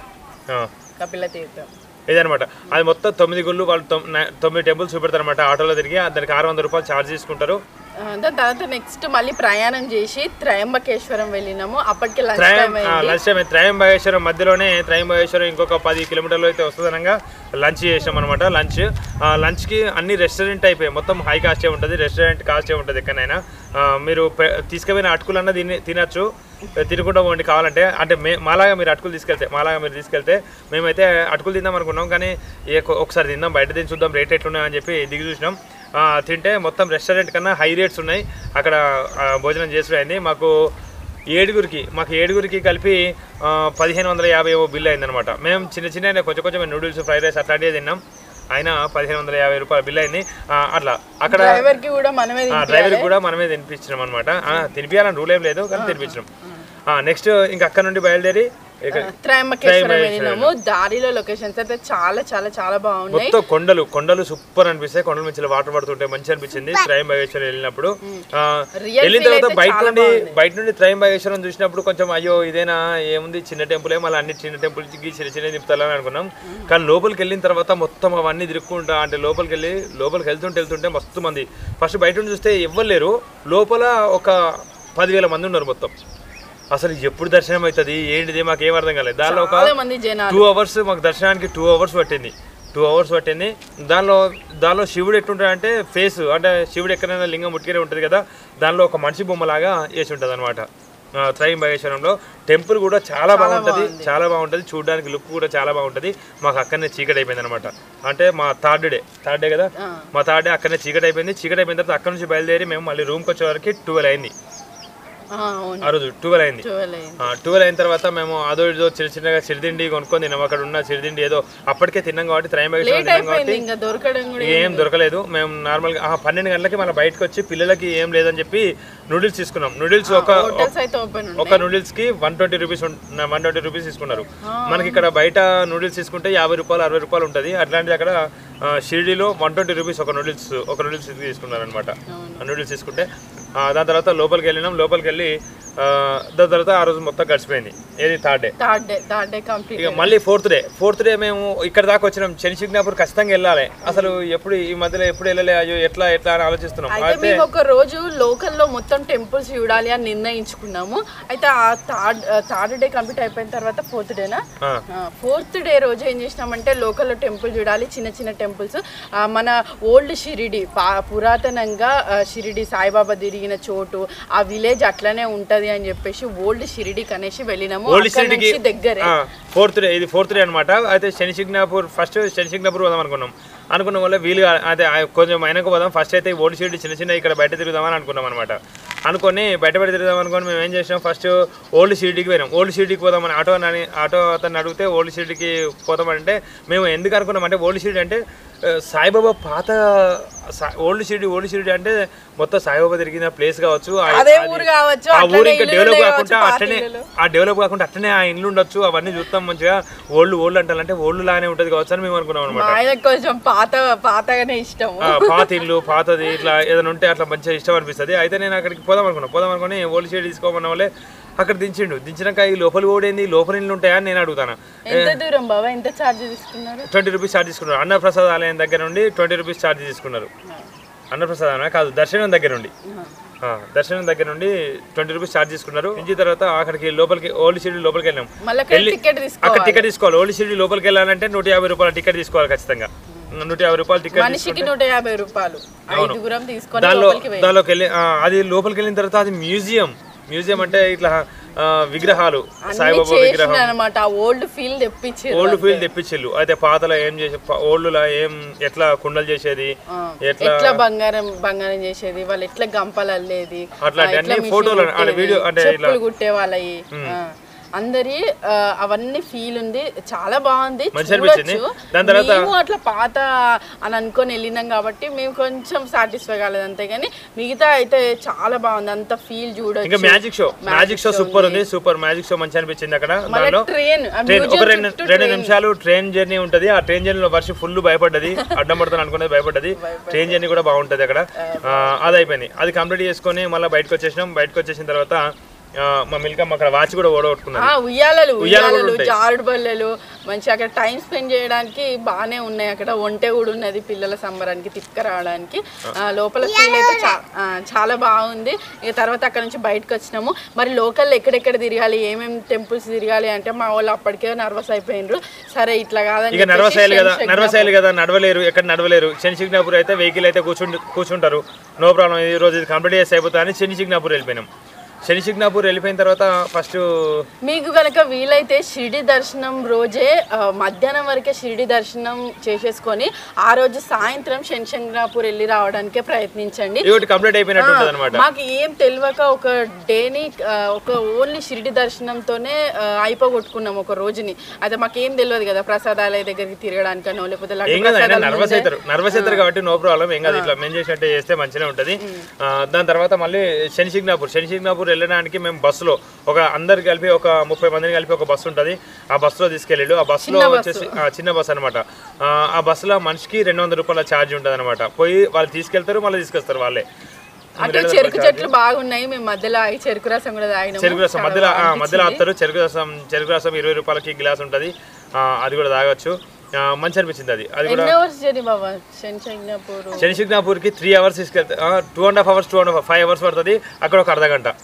Speaker 2: కపిల తీర్థం
Speaker 1: ఇదనమాట అది మొత్తం తొమ్మిది గుళ్ళు వాళ్ళు తొమ్- నై- తొమ్మిది టెంపుల్స్ చూపెడతారు అనమాట ఆటోలో తిరిగి దానికి ఆరు వందల రూపాయలు ఛార్జ్ తీసుకుంటారు
Speaker 2: ఆ, దాని తర్వాత నెక్స్ట్ మళ్ళీ ప్రయాణం చేసి త్రయంబకేశ్వరం వెళ్ళినాము అప్పటికి లంచ్
Speaker 1: త్రయం
Speaker 2: టైం అయింది
Speaker 1: లంచ్ టైం త్రయంబకేశ్వరం మధ్యలోనే త్రయంబకేశ్వరం ఇంకొక పది కిలోమీటర్లు అయితే వస్తుందనగా లంచ్ చేసాం అనమాట లంచ్ లంచ్కి అన్ని రెస్టారెంట్ అయిపోయాయి మొత్తం హై కాస్టే ఉంటుంది రెస్టారెంట్ కాస్టే ఉంటుంది ఎక్కడైనా ఆ, మీరు పె- తీసుకుపోయిన అటుకులన్నా తిని తినచ్చు తినకుండా పోండి కావాలంటే అంటే మే మాలాగా మీరు అటుకులు తీసుకెళ్తే మాలాగా మీరు తీసుకెళ్తే మేమైతే అటుకులు తిందాం అనుకున్నాం కానీ ఏ- ఒకసారి తిందాం బయట తిని చూద్దాం రేట్ ఎట్లున్నాయని చెప్పి దిగి చూసినాం ఆ, తింటే మొత్తం రెస్టారెంట్ కన్నా హై రేట్స్ ఉన్నాయి అక్కడ ఆ, భోజనం చేసుడు అయింది మాకు ఏడుగురికి మాకు ఏడుగురికి కలిపి ఆ, పదిహేను వందల యాభై ఏవో బిల్ అయిందనమాట మేము చిన్న చిన్న కొంచెం కొంచెం నూడిల్స్ ఫ్రైడ్ రైస్ అట్లాంటివి తిన్నాం అయినా పదిహేను వందల యాభై రూపాయల బిల్ అయింది ఆ, అట్లా అక్కడ
Speaker 2: డ్రైవర్ కి కూడా మనమే
Speaker 1: ఆ డ్రైవర్కి కూడా మనమే తినిపించినాం అనమాట తినిపించాలని రూల్ ఏం లేదు కానీ తినిపించినాం నెక్స్ట్ ఇంకా అక్కడ నుండి బయలుదేరి ఇక
Speaker 2: త్రయంబకేశ్వరం వెళ్ళినాము దారిలో లొకేషన్స్ అయితే చాలా చాలా చాలా బాగున్నాయి
Speaker 1: మొత్తం కొండలు కొండలు సూపర్ అనిపిస్తాయి కొండల నుంచి వాటర్ పడుతుంటే మంచి అనిపించింది త్రయం బగేశ్వరం వెళ్ళినప్పుడు ఆ,
Speaker 2: Real
Speaker 1: వెళ్ళిన
Speaker 2: feel
Speaker 1: తర్వాత
Speaker 2: అయితే
Speaker 1: బయట
Speaker 2: చాలా
Speaker 1: నుండి
Speaker 2: బాగుంది.
Speaker 1: బయట నుండి త్రయం బగేశ్వరం చూసినప్పుడు కొంచెం అయ్యో ఇదేనా ఏముంది చిన్న టెంపులే మళ్ళీ అన్ని చిన్న టెంపుల్ చిన్న చిన్న తిప్పుతాలని అనుకున్నాం కానీ లోపలికి వెళ్ళిన తర్వాత మొత్తం అవన్నీ తిరుక్కుంటా అంటే లోపలికి వెళ్ళి లోపలికి వెళ్తుంటే వెళ్తుంటే మస్తు మంది ఫస్ట్ బయట నుండి చూస్తే ఎవ్వరు లేరు లోపల ఒక పదివేల మంది ఉన్నారు మొత్తం అసలు ఎప్పుడు దర్శనం అవుతుంది ఏంటిది మాకు ఏం అర్థం కాలేదు దానిలో ఒక
Speaker 2: చాలా మంది జనాలు
Speaker 1: టూ అవర్స్ మాకు దర్శనానికి టూ అవర్స్ పట్టింది టూ అవర్స్ పట్టింది దానిలో దానిలో శివుడు ఎట్టుంటాడంటే ఫేస్ అంటే శివుడు ఎక్కడైనా లింగం ముట్టికే ఉంటుంది కదా దానిలో ఒక మనిషి బొమ్మలాగా వేసి ఉంటుంది అనమాట త్రయం మహేశ్వరంలో టెంపుల్ కూడా చాలా బాగుంటుంది చాలా బాగుంటుంది చూడడానికి లుక్ కూడా చాలా బాగుంటుంది మాకు అక్కడనే చీకటి అయిపోయింది అనమాట అంటే మా థర్డ్ డే థర్డ్ డే కదా మా థర్డ్ డే అక్కడనే చీకటి అయిపోయింది చీకటి అయిపోయిన తర్వాత అక్కడ నుంచి బయలుదేరి మేము మళ్ళీ రూమ్కి వచ్చే వరకు ట్వెల్వ్ అయింది
Speaker 2: ఆ, అవును
Speaker 1: ఆ రోజు ట్వెల్వ్ అయింది
Speaker 2: ట్వెల్వ్ అయింది.
Speaker 1: ట్వెల్వ్ అయిన తర్వాత మేము అదో ఇదో చిన్న చిన్నగా చిరుతిండి కొనుక్కొని తిన్నాం అక్కడ ఉన్న చిరుతిండి ఏదో అప్పటికే తిన్నాం కాబట్టి త్రయంబకేశ్వరం
Speaker 2: లేట్
Speaker 1: తిన్నాం
Speaker 2: అయిపోయింది
Speaker 1: కాబట్టి
Speaker 2: ఇంకా దొరకడం కూడా
Speaker 1: ఏం దొరకలేదు మేము నార్మల్గా ఆ, పన్నెండు గంటలకి మన బయటకు వచ్చి పిల్లలకి ఏం లేదని చెప్పి నూడిల్స్ తీసుకున్నాం నూడిల్స్ ఒక
Speaker 2: హోటల్స్ అయితే ఓపెన్
Speaker 1: ఒక నూడిల్స్ కి one twenty rupees one twenty rupees తీసుకున్నారు మనకి ఇక్కడ బయట నూడిల్స్ తీసుకుంటే యాభై రూపాయలు అరవై రూపాయలు ఉంటుంది అట్లాంటిది అక్కడ ఆ, షిరిడీలో వన్ ట్వంటీ రూపీస్ ఒక నూడిల్స్ ఒక నూడిల్స్ తీసుకున్నారు అనమాట నూడిల్స్ తీసుకుంటే ఆ, దాని తర్వాత లోపలికి వెళ్ళినాం లోపలికి వెళ్ళి ఆ, దాని తర్వాత ఆ రోజు మొత్తం గడిచిపోయింది ఏది third day
Speaker 2: third day third day complete
Speaker 1: ఇక మళ్ళీ ఫోర్త్ డే ఫోర్త్ డే మేము ఇక్కడ దాకా వచ్చినాం శనిశిగ్నాపూర్ ఖచ్చితంగా వెళ్ళాలి అసలు ఎప్పుడు ఈ మధ్యలో ఎప్పుడు వెళ్ళలే అయ్యో ఎట్లా ఎట్లా అని ఆలోచిస్తున్నాం
Speaker 2: అయితే
Speaker 1: అయితే
Speaker 2: మేము ఒక రోజు లోకల్లో మొత్తం టెంపుల్స్ చూడాలి అని నిర్ణయించుకున్నాము అయితే ఆ థర్డ్ థర్డ్ డే కంప్లీట్ అయిపోయిన తర్వాత ఫోర్త్ డేనా
Speaker 1: ఆ,
Speaker 2: ఫోర్త్ డే రోజు ఏం చేసినామంటే లోకల్లో టెంపుల్ చూడాలి చిన్న చిన్న టెంపుల్స్ మన ఓల్డ్ షిరిడి పా పురాతనంగా ఆ, షిరిడి సాయిబాబా తిరిగిన చోటు ఆ విలేజ్ అట్లనే ఉంటది అని చెప్పేసి ఓల్డ్ షిరిడికి అనేసి వెళ్ళినాము
Speaker 1: ఓల్డ్
Speaker 2: అక్కడ
Speaker 1: సిటీకి
Speaker 2: నుంచి దగ్గరే
Speaker 1: ఫోర్త్ డే ఇది ఫోర్త్ డే అనమాట అయితే శనిశిగ్నాపూర్ ఫస్ట్ శనిశిగ్నాపూర్ పోదాం అనుకున్నాం అనుకున్న వల్ల వీలుగా అదే ఆ కొంచెం అయినాక పోదాం ఫస్ట్ అయితే ఓల్డ్ సిటీ చిన్న చిన్న ఇక్కడ బయట తిరుగుదామని అనుకున్నాం అనమాట అనుకొని బయట బయట తిరుగుదాం అనుకొని మేము ఏం చేసినాం ఫస్ట్ ఓల్డ్ సిటీకి పోయినాం ఓల్డ్ సిటీకి పోదామని ఆటో అని ఆటో అతన్ని అడిగితే ఓల్డ్ సిటీకి పోదామంటే మేము ఎందుకు అనుకున్నాం అంటే ఓల్డ్ సిటీ అంటే ఆ, సాయిబాబా పాత సా- ఓల్డ్ సిటీ ఓల్డ్ సిటీ అంటే మొత్తం సాయిబాబా తిరిగిన ప్లేస్ కావచ్చు ఆ-
Speaker 2: అదే
Speaker 1: అది-
Speaker 2: ఊరు కావచ్చు,
Speaker 1: ఆ ఊరు
Speaker 2: అట్లనే
Speaker 1: ఇంకా
Speaker 2: ఇల్లులు
Speaker 1: డెవలప్
Speaker 2: ఉండే
Speaker 1: కాకుండా
Speaker 2: కావచ్చు, పాత
Speaker 1: అట్లనే
Speaker 2: ఇల్లులు.
Speaker 1: ఆ డెవలప్ కాకుండా అట్టనే ఆ ఇండ్లు ఉండొచ్చు అవన్నీ చూస్తాం మంచిగా ఓల్డ్ ఓల్డ్ అంటారంటే ఓల్డ్ లానే ఉంటది కావచ్చు అని మేము అనుకున్నాం
Speaker 2: మా
Speaker 1: అనమాట
Speaker 2: ఆయనకు కొంచెం పాత పాతగానే ఇష్టము
Speaker 1: పాత ఇల్లు పాతది ఇట్లా ఏదైనా ఉంటే అట్లా మంచిగా ఇష్టం అనిపిస్తుంది అయితే నేను అక్కడికి పోదాం అనుకున్నా పోదాం అనుకుని ఓల్డ్ షేడ్ తీసుకోమన్న వాళ్ళే అక్కడ దించిండు దించినాక ఈ లోపల ఓడేంది లోపల ఇల్లు ఉంటాయా అని నేను అడుగుతాను
Speaker 2: ఎంత దూరం బాబా ఎంత ఛార్జ్ తీసుకున్నారు
Speaker 1: ట్వంటీ రూపీస్ ఛార్జ్ తీసుకున్నారు అన్నప్రసాద్ ఆలయం దగ్గర నుండి ట్వంటీ రూపీస్ ఛార్జ్ తీసుకున్నారు అన్నప్రసాద్ ఆలయం కాదు దర్శనం దగ్గర నుండి ఆ, దర్శనం దగ్గర నుండి ట్వంటీ రూపీస్ ఛార్జ్ తీసుకున్నారు నుంచి తర్వాత అక్కడికి లోపలికి ఓల్డ్ సిటీ లోపలికి వెళ్ళాం
Speaker 2: మళ్ళీ
Speaker 1: వెళ్ళి-
Speaker 2: టికెట్
Speaker 1: అక్కడ
Speaker 2: తీసుకోవాలి
Speaker 1: టికెట్ తీసుకోవాలి ఓల్డ్ సిటీ లోపలికి వెళ్ళాలంటే నూట యాభై రూపాయల టికెట్ తీసుకోవాలి ఖచ్చితంగా నూట యాభై రూపాయల టికెట్
Speaker 2: మనిషికి నూట యాభై రూపాయలు ఐదుగురం తీసుకొని
Speaker 1: దానిలో
Speaker 2: లోపలికి వెళ్ళి
Speaker 1: దానిలోకి వెళ్ళి ఆ, అది లోపలికి వెళ్ళిన తర్వాత అది మ్యూజియం మ్యూజియం అంటే ఇట్లా ఆ, విగ్రహాలు
Speaker 2: అన్ని
Speaker 1: సాయిబాబా విగ్రహం
Speaker 2: చేసిన అనమాట ఆ ఓల్డ్ ఫీల్ తెప్పించి
Speaker 1: ఓల్డ్ ఫీల్డ్ తెప్పించిల్లు అయితే పాతలో ఏం చేసే ఓల్డ్లో ఏం ఎట్లా కుండలు చేసేది ఎట్లా
Speaker 2: ఎట్లా బంగారం బంగారం చేసేది వాళ్ళు ఎట్లా గంపలు అల్లేది
Speaker 1: అట్లాంటి
Speaker 2: ఆ, ఎట్లా
Speaker 1: అన్ని
Speaker 2: మిషన్
Speaker 1: ఫోటోలు అంటే
Speaker 2: కుట్టేది,
Speaker 1: వీడియో అంటే ఇట్లా
Speaker 2: చెప్పులు కుట్టే వాళ్ళవి ఆ. అందరి ఆ, అవన్నీ ఫీల్ ఉంది చాలా బాగుంది
Speaker 1: మంచి అనిపించింది.
Speaker 2: చూడొచ్చు.
Speaker 1: దాని తర్వాత-
Speaker 2: మేము అట్లా పాత అని అనుకొని వెళ్ళినాం కాబట్టి మేము కొంచెం సాటిస్ఫై కాలేదు అంతే కానీ మిగతా అయితే చాలా బాగుంది అంత ఫీల్
Speaker 1: ఇంకా
Speaker 2: చూడొచ్చు
Speaker 1: magic show magic show super ఉంది సూపర్ మ్యాజిక్ షో మంచి అనిపించింది అక్కడ
Speaker 2: మళ్ళీ
Speaker 1: దానిలో
Speaker 2: ట్రైన్ ఆ
Speaker 1: ట్రైన్ ఒక
Speaker 2: museum
Speaker 1: రెండు
Speaker 2: చుట్టూ
Speaker 1: రెండు
Speaker 2: train.
Speaker 1: నిమిషాలు ట్రైన్ జర్నీ ఉంటది ఆ ట్రైన్ జర్నీలో వర్షం ఫుల్ భయపడ్డది అడ్డం పడతాను అనుకునేది భయపడ్డది ట్రైన్ జర్నీ కూడా బాగుంటది అక్కడ ఆ, అది అయిపోయింది అది కంప్లీట్ చేసుకొని మళ్ళీ బయటకు వచ్చేసినాం బయటకు వచ్చేసిన తర్వాత ఆ, మా మిల్కమ్మ అక్కడ వాచ్ కూడా ఓడగొట్టుకున్నది
Speaker 2: ఆ ఉయ్యాలలు
Speaker 1: ఉయ్యాలలు కూడా
Speaker 2: ఉయ్యాలలు
Speaker 1: ఉంటాయి.
Speaker 2: జారుడు బల్లెలు మంచి అక్కడ టైం స్పెండ్ చేయడానికి బాగానే ఉన్నాయి అక్కడ ఒంటె కూడా ఉన్నది పిల్లల సంబరానికి తీసుకురావడానికి ఆ, లోపల ఫీల్ అయితే చా- ఆ, చాలా బాగుంది ఇక తర్వాత అక్కడ నుంచి బయటకు వచ్చినాము మరి లోకల్ ఎక్కడెక్కడ తిరగాలి ఏమేమి టెంపుల్స్ తిరగాలి అంటే మా వాళ్ళు అప్పటికే నర్వస్ అయిపోయినరు సరే ఇట్లా కాదని
Speaker 1: ఇక నర్వస్
Speaker 2: చెప్పేసి
Speaker 1: అయ్యాలి కదా
Speaker 2: శని
Speaker 1: నర్వస్ అయ్యాలి కదా నడవలేరు ఎక్కడ నడవలేరు శని సిగ్నాపూర్ అయితే వెహికల్ అయితే కూర్చుంటు కూర్చుంటారు నో ప్రాబ్లం ఈ రోజు ఇది కంప్లీట్ చేసి అయిపోతా అని శని సిగ్నాపూర్ వెళ్ళిపోయినాం శని శిగ్నాపూర్ వెళ్ళిపోయిన తర్వాత ఫస్ట్
Speaker 2: మీకు కనుక వీలైతే షిరిడి దర్శనం రోజే ఆ, మధ్యాహ్నం వరకే షిరిడి దర్శనం చేసేసుకొని ఆ రోజు సాయంత్రం శనిశంకరాపూర్ వెళ్ళి రావడానికే ప్రయత్నించండి
Speaker 1: ఒకటి కంప్లీట్ అయిపోయినట్టు ఉంటుంది అనమాట
Speaker 2: మాకు ఏం తెలియక ఒక డేని ఆ, ఒక ఓన్లీ షిరిడి దర్శనంతోనే ఆ, అయిపోగొట్టుకున్నాం ఒక రోజుని అయితే మాకు ఏం తెలియదు కదా ప్రసాదాలయ దగ్గరికి తిరగడానికనో లేకపోతే లడ్డు
Speaker 1: ఏం కాదు ఆయన
Speaker 2: ప్రసాదాల
Speaker 1: నర్వస్
Speaker 2: ముందే-
Speaker 1: అవుతారు నర్వస్ అవుతారు కాబట్టి నో ప్రాబ్లం ఏం కాదు ఇట్లా మేము చేసినట్టే చేస్తే మంచిగా ఉంటుంది ఆ, దాని తర్వాత మళ్ళీ శని శిగ్నాపూర్ శని శిగ్నాపూర్ వెళ్ళడానికి మేము బస్సులో ఒక అందరు కలిపి ఒక ముప్పై మందిని కలిపి ఒక బస్సు ఉంటుంది ఆ బస్సులో తీసుకెళ్ళాడు ఆ బస్సులో వచ్చేసి ఆ, చిన్న బస్సు అనమాట ఆ బస్సులో మనిషికి రెండు వందల రూపాయల ఛార్జ్ ఉంటుంది అనమాట పోయి వాళ్ళు తీసుకెళ్తారు మళ్ళీ తీసుకొస్తారు వాళ్ళే
Speaker 2: అటు చెరుకు చెట్లు బాగున్నాయి మేము మధ్యలో ఆగి చెరుకు రసం కూడా తాగినాము
Speaker 1: చెరుకు రసం మధ్యలో ఆ, మధ్యలో ఆపుతారు చెరుకు రసం చెరుకు రసం ఇరవై రూపాయలకి గ్లాస్ ఉంటుంది అది కూడా తాగొచ్చు ఆ, మంచి అనిపించింది అది అది కూడా
Speaker 2: ఎన్ని అవర్స్ జర్నీ బాబా శనిశంకరాపూర్
Speaker 1: శనిశిగ్నాపూర్కి త్రీ అవర్స్ తీసుకెళ్తే two and half hours two and half five hours పడుతుంది అక్కడ ఒక అర్ధ గంట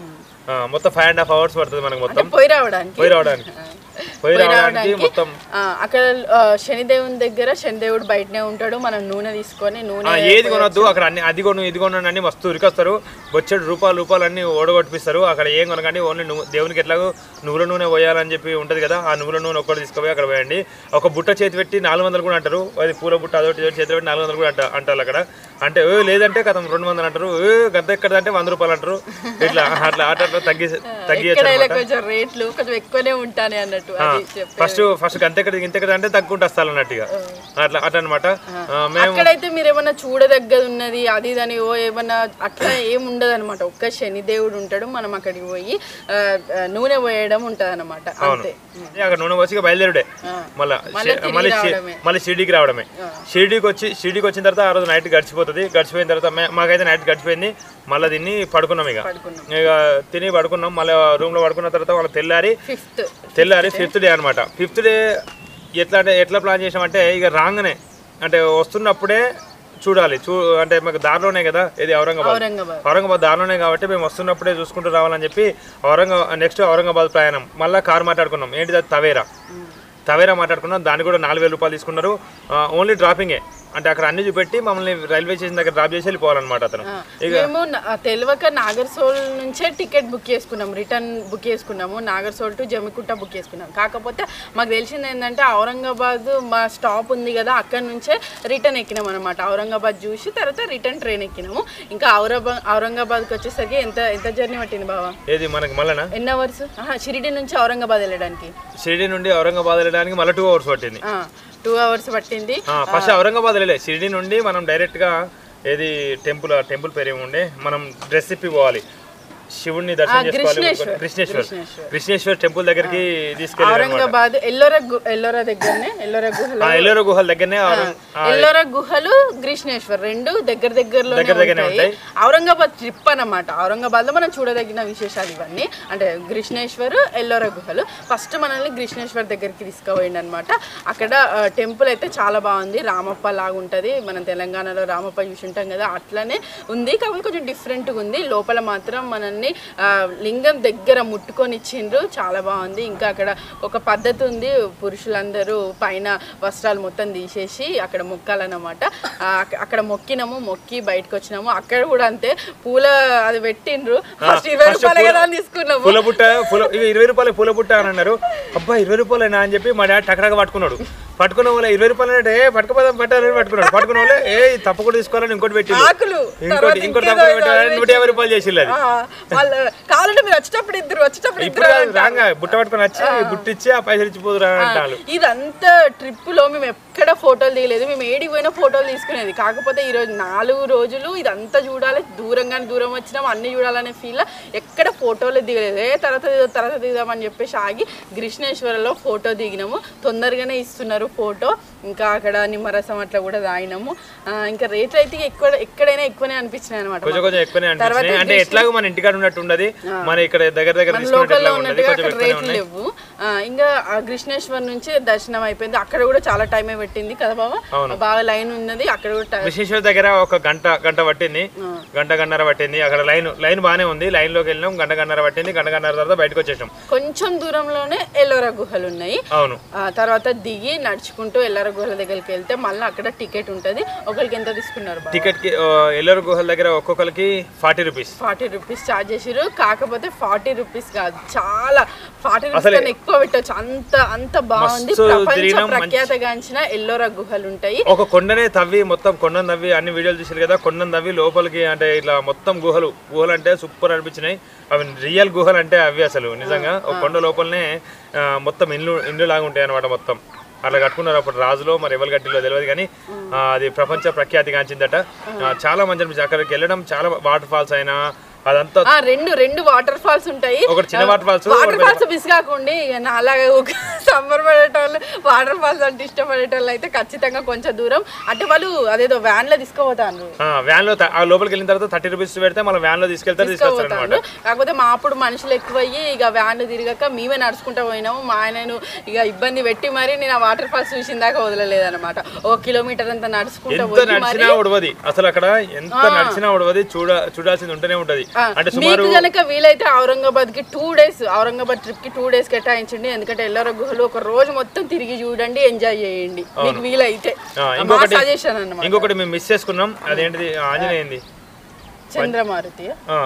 Speaker 1: ఆ, మొత్తం ఫైవ్ అండ్ హాఫ్ అవర్స్ పడుతుంది మనకు
Speaker 2: అంటే
Speaker 1: మొత్తం
Speaker 2: పోయి రావడానికి
Speaker 1: పోయి రావడానికి పోయి రావడానికి మొత్తం
Speaker 2: ఆ, అక్కడ ఆ, శనిదేవుని దగ్గర శనిదేవుడు బయటనే ఉంటాడు మనం నూనె తీసుకొని
Speaker 1: ఆ,
Speaker 2: నూనె
Speaker 1: ఏది కొనొద్దు అక్కడ అన్ని అది కొను ఇది కొను అన్ని మస్తు ఉరికొస్తారు బొచ్చెడు రూపాయలు రూపాయలు అన్ని ఓడగొట్టిస్తారు అక్కడ ఏం కొనకండి ఓన్లీ నువ్వు దేవునికి ఎట్లాగో నువ్వుల నూనె పోయాలని చెప్పి ఉంటుంది కదా ఆ నువ్వుల నూనె ఒక్కటి తీసుకుపోయి అక్కడ పోయండి ఒక బుట్ట చేతి పెట్టి నాలుగు వందలు కూడా అంటారు అది పూల బుట్ట అదొకటి ఇదొకటి చేతి పెట్టి నాలుగు వందలు కూడా అంట అంటారు అక్కడ అంటే ఏ లేదంటే కథం రెండు వందలు అంటారు ఏ గద్ద ఎక్కడంటే వంద రూపాయలు అంటారు ఇట్లా అట్లా అట్లా అట్లా తగ్గి తగ్గియచ్చు
Speaker 2: ఎక్కడైనా కొంచెం రేట్లు కొంచెం ఎక్కువనే ఉంటానే అన్నట్టు అది చెప్పే
Speaker 1: ఫస్ట్ ఫస్ట్ గంతెక్కడ ఇంతెక్కడ అంటే తగ్గుంటే వస్తాను అన్నట్టుగా అట్లా అట్లా అనమాట మేము
Speaker 2: అక్కడైతే మీరు ఏమన్నా చూడదగ్గది ఉన్నది అది ఇదని ఓ ఏమన్నా అట్లా ఏం ఉండదు అనమాట ఒక్క శనిదేవుడు ఉంటాడు మనం అక్కడికి పోయి ఆ, ఆ, నూనె పోయడం ఉంటది అనమాట అంతే
Speaker 1: అదే అక్కడ నూనె పోసి ఇక బయలుదేరుడే మళ్ళా
Speaker 2: మళ్ళీ
Speaker 1: షి-
Speaker 2: తిరిగి
Speaker 1: మళ్ళీ షి-
Speaker 2: రావడమే.
Speaker 1: మళ్ళీ షిరిడీకి రావడమే షిరిడీకి వచ్చి షిరిడీకి వచ్చిన తర్వాత ఆ రోజు నైట్ గడిచిపోతుంది గడిచిపోయిన తర్వాత మే- మాకైతే నైట్ గడిచిపోయింది మళ్ళీ తిని పడుకున్నాం ఇక
Speaker 2: పడుకున్నాం.
Speaker 1: ఇక తిని పడుకున్నాం మళ్ళీ రూమ్ లో పడుకున్న తర్వాత వాళ్ళ తెల్లారి
Speaker 2: ఫిఫ్త్
Speaker 1: తెల్లారి ఫిఫ్త్ డే అనమాట ఫిఫ్త్ డే ఎట్లా అంటే ఎట్లా ప్లాన్ చేసామంటే ఇక రాగానే అంటే వస్తున్నప్పుడే చూడాలి చూ అంటే మాకు దారిలోనే కదా ఇది ఔరంగాబాద్
Speaker 2: ఔరంగాబాద్
Speaker 1: ఔరంగాబాద్ దారిలోనే కాబట్టి మేము వస్తున్నప్పుడే చూసుకుంటూ రావాలని చెప్పి ఔరంగా నెక్స్ట్ ఔరంగాబాద్ ప్రయాణం మళ్ళీ కార్ మాట్లాడుకున్నాం ఏంటిది అది తవేరా తవేరా మాట్లాడుకున్నాం దాన్ని కూడా నాలుగు వేల రూపాయలు తీసుకున్నారు ఓన్లీ డ్రాపింగే అంటే అక్కడ అన్ని చూపెట్టి మమ్మల్ని రైల్వే స్టేషన్ దగ్గర డ్రాప్ చేసి వెళ్ళిపోవాలన్నమాట అతను ఇక
Speaker 2: మేము న- తెలియక నాగర్సోల్ నుంచే టికెట్ బుక్ చేసుకున్నాం రిటర్న్ బుక్ చేసుకున్నాము నాగర్సోల్ టు జమ్మికుంట బుక్ చేసుకున్నాం కాకపోతే మాకు తెలిసింది ఏంటంటే ఔరంగాబాద్ మా స్టాప్ ఉంది కదా అక్కడ నుంచే రిటర్న్ ఎక్కినాం అనమాట ఔరంగాబాద్ చూసి తర్వాత రిటర్న్ ట్రైన్ ఎక్కినాము ఇంకా ఔరంగాబాద్ ఔరంగాబాద్కి వచ్చేసరికి ఎంత ఎంత జర్నీ పట్టింది బావా
Speaker 1: ఏది మనకి మళ్ళనా
Speaker 2: ఎన్ని అవర్స్ షిరిడి నుంచి ఔరంగాబాద్ వెళ్ళడానికి
Speaker 1: షిరిడి నుండి ఔరంగాబాద్ వెళ్ళడానికి మళ్ళీ టూ అవర్స్ పట్టింది
Speaker 2: టూ అవర్స్ పట్టింది
Speaker 1: ఫస్ట్ ఔరంగాబాద్ వెళ్ళలే షిరిడి నుండి మనం డైరెక్ట్ గా ఏది టెంపుల్ ఆ టెంపుల్ పేరు ఏముండే మనం డ్రెస్ ఇప్పి పోవాలి శివుడిని దర్శనం చేసుకోవాలి
Speaker 2: కృష్ణేశ్వర్.
Speaker 1: కృష్ణేశ్వర్ కృష్ణేశ్వర్ టెంపుల్ దగ్గరికి తీసుకెళ్ళారు
Speaker 2: ఔరంగాబాద్ ఎల్లోరా గు- ఎల్లోరా దగ్గరనే ఎల్లోరా గుహలో
Speaker 1: ఆ ఎల్లోర గుహల దగ్గరనే ఔరం- ఆ
Speaker 2: ఎల్లోరా గుహలు గ్రీష్ణేశ్వర్ రెండు దగ్గర దగ్గరలోనే
Speaker 1: దగ్గర దగ్గరనే
Speaker 2: ఉంటాయి ఔరంగాబాద్ ట్రిప్ అన్నమాట ఔరంగాబాద్ లో మనం చూడదగిన విశేషాలు ఇవన్నీ అంటే గ్రీష్ణేశ్వర్ ఎల్లోరా గుహలు ఫస్ట్ మనల్ని గ్రీష్ణేశ్వర్ దగ్గరికి తీసుకుపోయింది అనమాట అక్కడ టెంపుల్ అయితే చాలా బాగుంది రామప్ప లాగా ఉంటది మనం తెలంగాణలో రామప్ప చూసి ఉంటాం కదా అట్లనే ఉంది కాకపోతే కొంచెం డిఫరెంట్గా ఉంది లోపల మాత్రం మనల్ని ఆ, లింగం దగ్గర ముట్టుకొని ఇచ్చిండ్రు చాలా బాగుంది ఇంకా అక్కడ ఒక పద్ధతి ఉంది పురుషులందరూ పైన వస్త్రాలు మొత్తం తీసేసి అక్కడ మొక్కాలన్నమాట ఆ, అక్క- అక్కడ మొక్కినాము మొక్కి బయటకు వచ్చినాము అక్కడ కూడా అంతే పూల అది పెట్టిండ్రు ఫస్ట్ ఇరవై
Speaker 1: first
Speaker 2: రూపాయలు
Speaker 1: పూల-
Speaker 2: కదా అని తీసుకున్నాము
Speaker 1: పూల బుట్ట పూల ఇవి ఇరవై రూపాయలు పూల బుట్ట అని అన్నారు అబ్బా ఇరవై రూపాయలేనా అని చెప్పి మా డాడీ టకటక పట్టుకున్నాడు పట్టుకున్న వాళ్ళ ఇరవై రూపాయలు అంటే ఏ పట్టుకోపోదాం పెట్టాలని పట్టుకున్నాడు పట్టుకున్న వాళ్ళే ఏ తప్పకుండా తీసుకోవాలని ఇంకోటి పెట్టి
Speaker 2: ఆకులు
Speaker 1: ఇంకోటి
Speaker 2: తర్వాత
Speaker 1: ఇంకోటి
Speaker 2: ఇంకేదో
Speaker 1: తప్పకుండా పెట్టాలని నూట యాభై రూపాయలు చేసి అది
Speaker 2: ఆ, వాళ్ళు కావాలంటే మీరు వచ్చేటప్పుడు ఇద్దరు వచ్చేటప్పుడు
Speaker 1: ఇప్పుడు
Speaker 2: ఇద్దరు
Speaker 1: కాదు, రాంగా బుట్ట పట్టుకొని వచ్చి బుట్ట ఇచ్చి ఆ పైసలు ఇచ్చిపోదురా అంటారు
Speaker 2: ఇదంతా ట్రిప్ లో మేము ఎక్కడ ఫోటోలు తీయలేదు మేము ఏడికి పోయినా ఫోటోలు తీసుకునేది కాకపోతే ఈ రోజు నాలుగు రోజులు ఇదంతా చూడాలి దూరంగానే దూరం వచ్చినాం అన్ని చూడాలనే ఫీల్ ఎక్కడ ఫోటోలు దిగలేదు ఏ తర్వాత దిగుదాం, తర్వాత దిగుదామని చెప్పేసి ఆగి గ్రీష్ణేశ్వరలో ఫోటో దిగినాము తొందరగానే ఇస్తున్నారు ఫోటో ఇంకా అక్కడ నిమ్మరసం అట్లా కూడా తాగినాము ఆ, ఇంకా రేట్లు అయితే ఎక్కువ ఎక్కడైనా ఎక్కువనే అనిపించినాయి అనమాట
Speaker 1: కొంచెం కొంచెం ఎక్కువనే
Speaker 2: తర్వాత
Speaker 1: అనిపించింది అంటే ఎట్లాగో మన ఇంటికాడ ఉన్నట్టు ఉండదు మన ఇక్కడ దగ్గర దగ్గర
Speaker 2: మన
Speaker 1: తీసుకున్నట్టు
Speaker 2: లోకల్లో
Speaker 1: ఎట్లా ఉండదు
Speaker 2: ఉన్నట్టుగా
Speaker 1: కొంచెం
Speaker 2: అక్కడ
Speaker 1: ఎక్కువనే
Speaker 2: రేట్లు
Speaker 1: ఉన్నాయి
Speaker 2: లేవు ఆ, ఇంకా ఆ కృష్ణేశ్వర్ నుంచి దర్శనం అయిపోయింది అక్కడ కూడా చాలా టైమే పెట్టింది కదా బాబా బాగా లైన్ ఉన్నది అక్కడ కూడా టై-
Speaker 1: విశ్వేశ్వర దగ్గర ఒక గంట గంట పట్టింది గంట గన్నర పట్టింది అక్కడ లైన్ లైన్ బాగానే ఉంది లైన్ లోకి వెళ్ళినాం గంట గన్నర పట్టింది గంట గన్నర తర్వాత బయటకు వచ్చేసాం
Speaker 2: కొంచెం దూరంలోనే ఎల్లోరా గుహలు ఉన్నాయి
Speaker 1: అవును
Speaker 2: ఆ తర్వాత దిగి న- నడుచుకుంటూ ఎల్లర గుహల దగ్గరికి వెళ్తే మళ్ళీ అక్కడ టికెట్ ఉంటుంది ఒకరికి ఎంత తీసుకున్నారు బాబా
Speaker 1: టికెట్ కి ఆ, ఎల్లరు గుహల దగ్గర ఒక్కొక్కరికి forty rupees
Speaker 2: forty rupees charge చేసిరు కాకపోతే ఫార్టీ రూపీస్ కాదు చాలా ఫార్టీ రూపీస్
Speaker 1: అసలే-
Speaker 2: కన్నా ఎక్కువ పెట్టవచ్చు అంత అంత బాగుంది
Speaker 1: మస్తు
Speaker 2: ప్రపంచ
Speaker 1: తిరిగినాం, మంచి-
Speaker 2: ప్రఖ్యాతగాంచిన ఎల్లోరా గుహలు ఉంటాయి
Speaker 1: ఒక కొండనే తవ్వి మొత్తం కొండను తవ్వి అన్ని వీడియోలు చూసారు కదా కొండను తవ్వి లోపలికి అంటే ఇట్లా మొత్తం గుహలు గుహలు అంటే సూపర్ అనిపించినాయి అవి రియల్ గుహలు అంటే అవి అసలు నిజంగా ఒక కొండ లోపలనే ఆ, మొత్తం ఇండ్లు ఇండ్లు లాగా ఉంటాయి అనమాట మొత్తం అట్లా కట్టుకున్నారు అప్పుడు రాజులో మరి ఎవరు కట్టిలో తెలియదు కానీ ఆ, అది ప్రపంచ ప్రఖ్యాతి గాంచిందట ఆ, చాలా మంచి అనిపించింది అక్కడికి వెళ్ళడం చాలా వాటర్ ఫాల్స్ అయినా అదంతా
Speaker 2: ఆ రెండు రెండు వాటర్ ఫాల్స్ ఉంటాయి
Speaker 1: ఒకటి చిన్న water falls
Speaker 2: water falls miss కాకుండా ఇక నా అలాగే సమ్మర్ పడేటోళ్ళు వాటర్ ఫాల్స్ అంటే ఇష్టపడేటోళ్ళు అయితే ఖచ్చితంగా కొంచెం దూరం అంటే వాళ్ళు అదేదో వ్యాన్ లో తీసుకుపోతాను
Speaker 1: వ్యాన్ లో త- ఆ లోపలికి వెళ్ళిన తర్వాత థర్టీ రూపీస్ పెడితే మళ్ళీ వ్యాన్ లో తీసుకెళ్తారు తీసుకొస్తారు అనమాట
Speaker 2: తీసుకుపోతాను కాకపోతే మా అప్పుడు మనుషులు ఎక్కువయ్యి ఇక వ్యాన్లు తిరగక మేమే నడుచుకుంటూ పోయినాము మా ఆయనను ఇక ఇబ్బంది పెట్టి మరి నేను ఆ వాటర్ ఫాల్స్ చూసిన దాకా వదలలేదన్నమాట ఒక కిలోమీటర్ అంతా నడుచుకుంటూ
Speaker 1: ఎంత
Speaker 2: పోయి మరి
Speaker 1: నడిచినా ఉడవది అసలు అక్కడ ఎంత నడిచినా ఉడవది చూడ చూడాల్సింది ఉంటూనే ఉంటది అంటే సుమారు
Speaker 2: మీకు గనక వీలైతే ఔరంగాబాద్ కి టూ డేస్ ఔరంగాబాద్ ట్రిప్ కి టూ డేస్ కేటాయించండి ఎందుకంటే ఎల్లర గుహలు ఒక రోజు మొత్తం తిరిగి చూడండి ఎంజాయ్ చేయండి మీకు వీలైతే
Speaker 1: ఆ,
Speaker 2: మా
Speaker 1: ఇంకొకటి
Speaker 2: సజెషన్ అన్నమాట
Speaker 1: ఇంకొకటి మేము మిస్ చేసుకున్నాం అదేంటిది ఆంజనేయంది
Speaker 2: చంద్రమారుతి
Speaker 1: ఆ,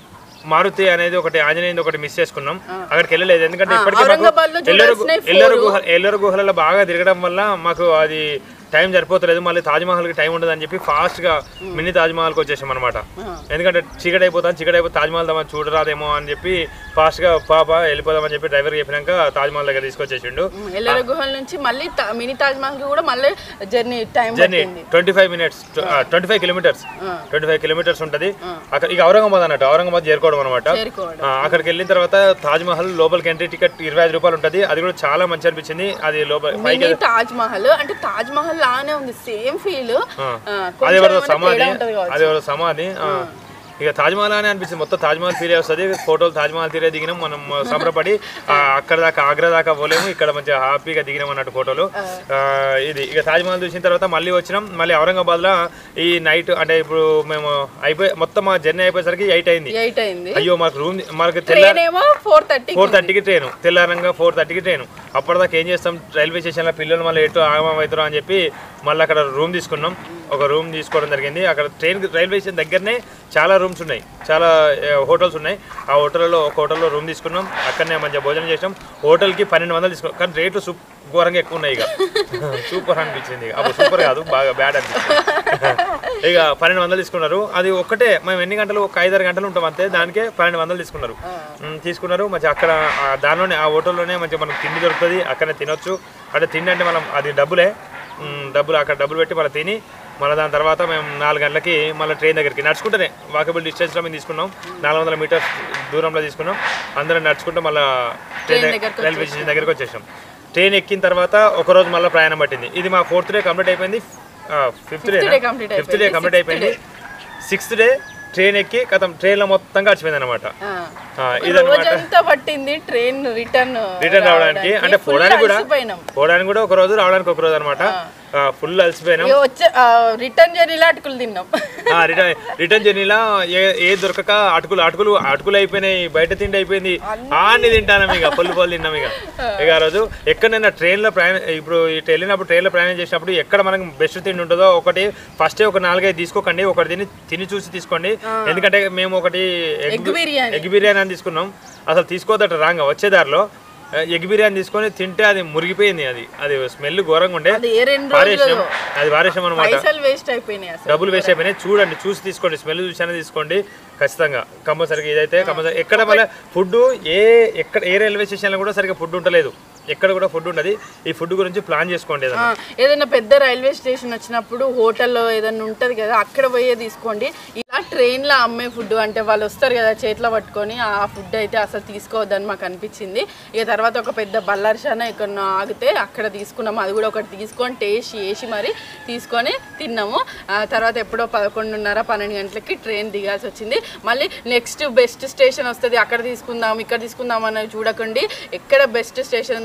Speaker 1: మారుతి అనేది ఒకటి ఆంజనేయంది ఒకటి మిస్ చేసుకున్నాం అక్కడికి వెళ్ళలేదు ఎందుకంటే ఇప్పటికీ మాకు
Speaker 2: ఔరంగాబాద్లో
Speaker 1: ఎల్లరు
Speaker 2: చూడాల్సినవి
Speaker 1: ఎల్లరు గుహ ఎల్లరు గుహలలో బాగా తిరగడం వల్ల మాకు అది టైం సరిపోతలేదు మళ్ళీ తాజ్మహల్కి టైం ఉండదు అని చెప్పి ఫాస్ట్ గా మినీ తాజ్మహల్కి వచ్చేసాం అనమాట ఎందుకంటే చీకటి అయిపోతాం చీకటి అయిపోతే తాజ్మహల్ దామని చూడరాదేమో అని చెప్పి ఫాస్ట్ గా పాప వెళ్ళిపోదామని చెప్పి డ్రైవర్ చెప్పినాక తాజ్మహల్ దగ్గర తీసుకొచ్చేసిండు
Speaker 2: ఎల్లర గుహల నుంచి మళ్ళీ తా- మినీ తాజ్ మహల్ కి కూడా మళ్ళీ జర్నీ టైం
Speaker 1: జర్నీ
Speaker 2: పట్టింది
Speaker 1: twenty five minutes twenty five kilometres twenty five kilometres ఉంటుంది అక్కడ ఇక ఔరంగాబాద్ అన్నట్టు ఔరంగాబాద్ చేరుకోవడం అనమాట
Speaker 2: చేరుకోవడం
Speaker 1: అక్కడికి వెళ్ళిన తర్వాత తాజ్ మహల్ లోపలికి ఎంట్రీ టికెట్ ఇరవై ఐదు రూపాయలు ఉంటుంది అది కూడా చాలా మంచి అనిపించింది అది లోపల పైకి
Speaker 2: మినీ తాజ్ మహల్ అంటే తాజ్ మహల్ లానే ఉంది సేమ్ ఫీల్
Speaker 1: అది ఎవరిదో సమాధి అది ఎవరిదో సమాధి ఆ. ఇక తాజ్మహల్ అని అనిపిస్తుంది మొత్తం తాజ్మహల్ ఫీల్ వస్తుంది ఫోటోలు తాజ్మహల్ తీరే దిగినాం మనం సంబరపడి ఆ, అక్కడ దాకా ఆగ్రా దాకా పోలేము ఇక్కడ మంచిగా హ్యాపీగా దిగినాం అన్నట్టు ఫోటోలు ఆ, ఇది ఇక తాజ్మహల్ చూసిన తర్వాత మళ్ళీ వచ్చినాం మళ్ళీ ఔరంగాబాద్ లో ఈ నైట్ అంటే ఇప్పుడు మేము అయిపోయి మొత్తం మా జర్నీ అయిపోయేసరికి ఎయిట్ అయింది
Speaker 2: ఎయిట్ అయింది
Speaker 1: అయ్యో మాకు రూమ్ మాకు తెల్ల
Speaker 2: ట్రైన్ ఏమో ఫోర్ థర్టీ
Speaker 1: ఫోర్ థర్టీకి ట్రైన్ తెల్లారంగా ఫోర్ థర్టీకి ట్రైన్ అప్పటిదాకా ఏం చేస్తాం రైల్వే స్టేషన్లో పిల్లలు మళ్ళీ ఎటు ఆగమం అవుతారు అని చెప్పి మళ్ళీ అక్కడ రూమ్ తీసుకున్నాం ఒక రూమ్ తీసుకోవడం జరిగింది అక్కడ ట్రైన్ రైల్వే స్టేషన్ దగ్గరనే చాలా రూమ్స్ ఉన్నాయి చాలా హోటల్స్ ఉన్నాయి ఆ హోటల్లో ఒక హోటల్లో రూమ్ తీసుకున్నాం అక్కడనే మంచిగా భోజనం చేసాం హోటల్కి పన్నెండు వందలు తీసుకున్నాం కానీ రేట్లు సూప్ ఘోరంగా ఎక్కువ ఉన్నాయి ఇక సూపర్ అనిపించింది ఇక. అప్పుడు సూపర్ కాదు బాగా బ్యాడ్ అనిపించింది ఇక పన్నెండు వందలు తీసుకున్నారు అది ఒక్కటే మేము ఎన్ని గంటలు ఒక ఐదారు గంటలు ఉంటాం అంతే దానికే పన్నెండు వందలు తీసుకున్నారు ఉమ్, తీసుకున్నారు మంచి అక్కడ ఆ దానిలోనే ఆ హోటల్లోనే మంచిగా మనకు తిండి దొరుకుతుంది అక్కడనే తినొచ్చు అంటే తిండి అంటే మనం అది డబ్బులే ఉమ్, డబ్బులు అక్కడ డబ్బులు పెట్టి మళ్ళీ తిని మళ్ళీ దాని తర్వాత మేము నాలుగు గంటలకి మళ్ళీ ట్రైన్ దగ్గరికి నడుచుకుంటేనే వాకబుల్ డిస్టెన్స్లో మేము తీసుకున్నాం నాలుగు వందల మీటర్స్ దూరంలో తీసుకున్నాం అందరం నడుచుకుంటూ మళ్ళీ ట్రైన్
Speaker 2: Train దగ్గరికి
Speaker 1: రైల్వే స్టేషన్ దగ్గరికి వచ్చేసాం ట్రైన్ ఎక్కిన తర్వాత ఒక రోజు మళ్ళీ ప్రయాణం పట్టింది ఇది మా ఫోర్త్ డే కంప్లీట్ అయిపోయింది fifth day
Speaker 2: day complete
Speaker 1: fifth day complete అయిపోయింది సిక్స్త్ డే ట్రైన్ ఎక్కి కథం ట్రైన్లో మొత్తం గడిచిపోయింది అనమాట ఇదన్నమాట
Speaker 2: రోజంతా పట్టింది ట్రైన్ రిటర్న్
Speaker 1: రిటర్న్ రావడానికి అంటే పోవడానికి కూడా
Speaker 2: అలసిపోయినాం
Speaker 1: పోవడానికి కూడా ఒక రోజు రావడానికి ఒక రోజు అనమాట ఫుల్ అలసిపోయినాం
Speaker 2: ఇక వచ్చే రిటర్న్ జర్నీలో అటుకులు తిన్నాం
Speaker 1: ఆ, రిటర్న్ రిటర్న్ జర్నీలో ఏ ఏ దొరకక అటుకులు అటుకులు అటుకులు అయిపోయినాయి బయట తిండి అయిపోయింది అన్ని తింటాను ఇక పొల్లు పొల్లు తిన్నాం ఇక ఇక ఆ రోజు ఎక్కడైనా ట్రైన్లో ప్రయాణం ఇప్పుడు ఇటు వెళ్ళినప్పుడు ట్రైన్లో ప్రయాణం చేసినప్పుడు ఎక్కడ మనకు బెస్ట్ తిండి ఉంటుందో ఒకటి ఫస్ట్ ఒక నాలుగైదు తీసుకోకండి ఒకటి తిని తిని చూసి తీసుకోండి ఎందుకంటే మేము ఒకటి
Speaker 2: ఎగ్ బిర్యానీ
Speaker 1: ఎగ్ బిర్యానీ అని తీసుకున్నాం అసలు తీసుకోదట రాంగ వచ్చే దారిలో ఎగ్ బిర్యానీ తీసుకొని తింటే అది మురిగిపోయింది అది అది స్మెల్ ఘోరంగా ఉండే
Speaker 2: అది ఏ రెండు
Speaker 1: పారేసాం
Speaker 2: రోజులు
Speaker 1: అది పారేసాం అనమాట
Speaker 2: పైసలు వేస్ట్ అయిపోయినాయి అసలు
Speaker 1: డబ్బులు వేస్ట్ అయిపోయినాయి చూడండి చూసి తీసుకోండి స్మెల్ చూసానే తీసుకోండి ఖచ్చితంగా కంపల్సరీగా ఇదైతే కంపల్సరీ ఎక్కడ మళ్ళీ ఫుడ్ ఏ ఎక్కడ ఏ రైల్వే స్టేషన్లో కూడా సరిగ్గా ఫుడ్ ఉండలేదు ఎక్కడ కూడా ఫుడ్ ఉండదు ఈ ఫుడ్ గురించి ప్లాన్ చేసుకోండి ఏదైనా
Speaker 2: ఆ, ఏదైనా పెద్ద రైల్వే స్టేషన్ వచ్చినప్పుడు హోటల్లో ఏదైనా ఉంటుంది కదా అక్కడ పోయే తీసుకోండి ఇలా ట్రైన్లో అమ్మే ఫుడ్ అంటే వాళ్ళు వస్తారు కదా చేతిలో పట్టుకొని ఆ ఫుడ్ అయితే అసలు తీసుకోవద్దని మాకు అనిపించింది ఇక తర్వాత ఒక పెద్ద బల్లార్షాన ఎక్కడో ఆగితే అక్కడ తీసుకున్నాము అది కూడా ఒకటి తీసుకొని టేస్ట్ చేసి మరి తీసుకొని తిన్నాము ఆ తర్వాత ఎప్పుడో పదకొండున్నర పన్నెండు గంటలకి ట్రైన్ దిగాల్సి వచ్చింది మళ్ళీ నెక్స్ట్ బెస్ట్ స్టేషన్ వస్తుంది అక్కడ తీసుకుందాం ఇక్కడ తీసుకుందాం అని చూడకండి ఎక్కడ బెస్ట్ స్టేషన్ ఉందో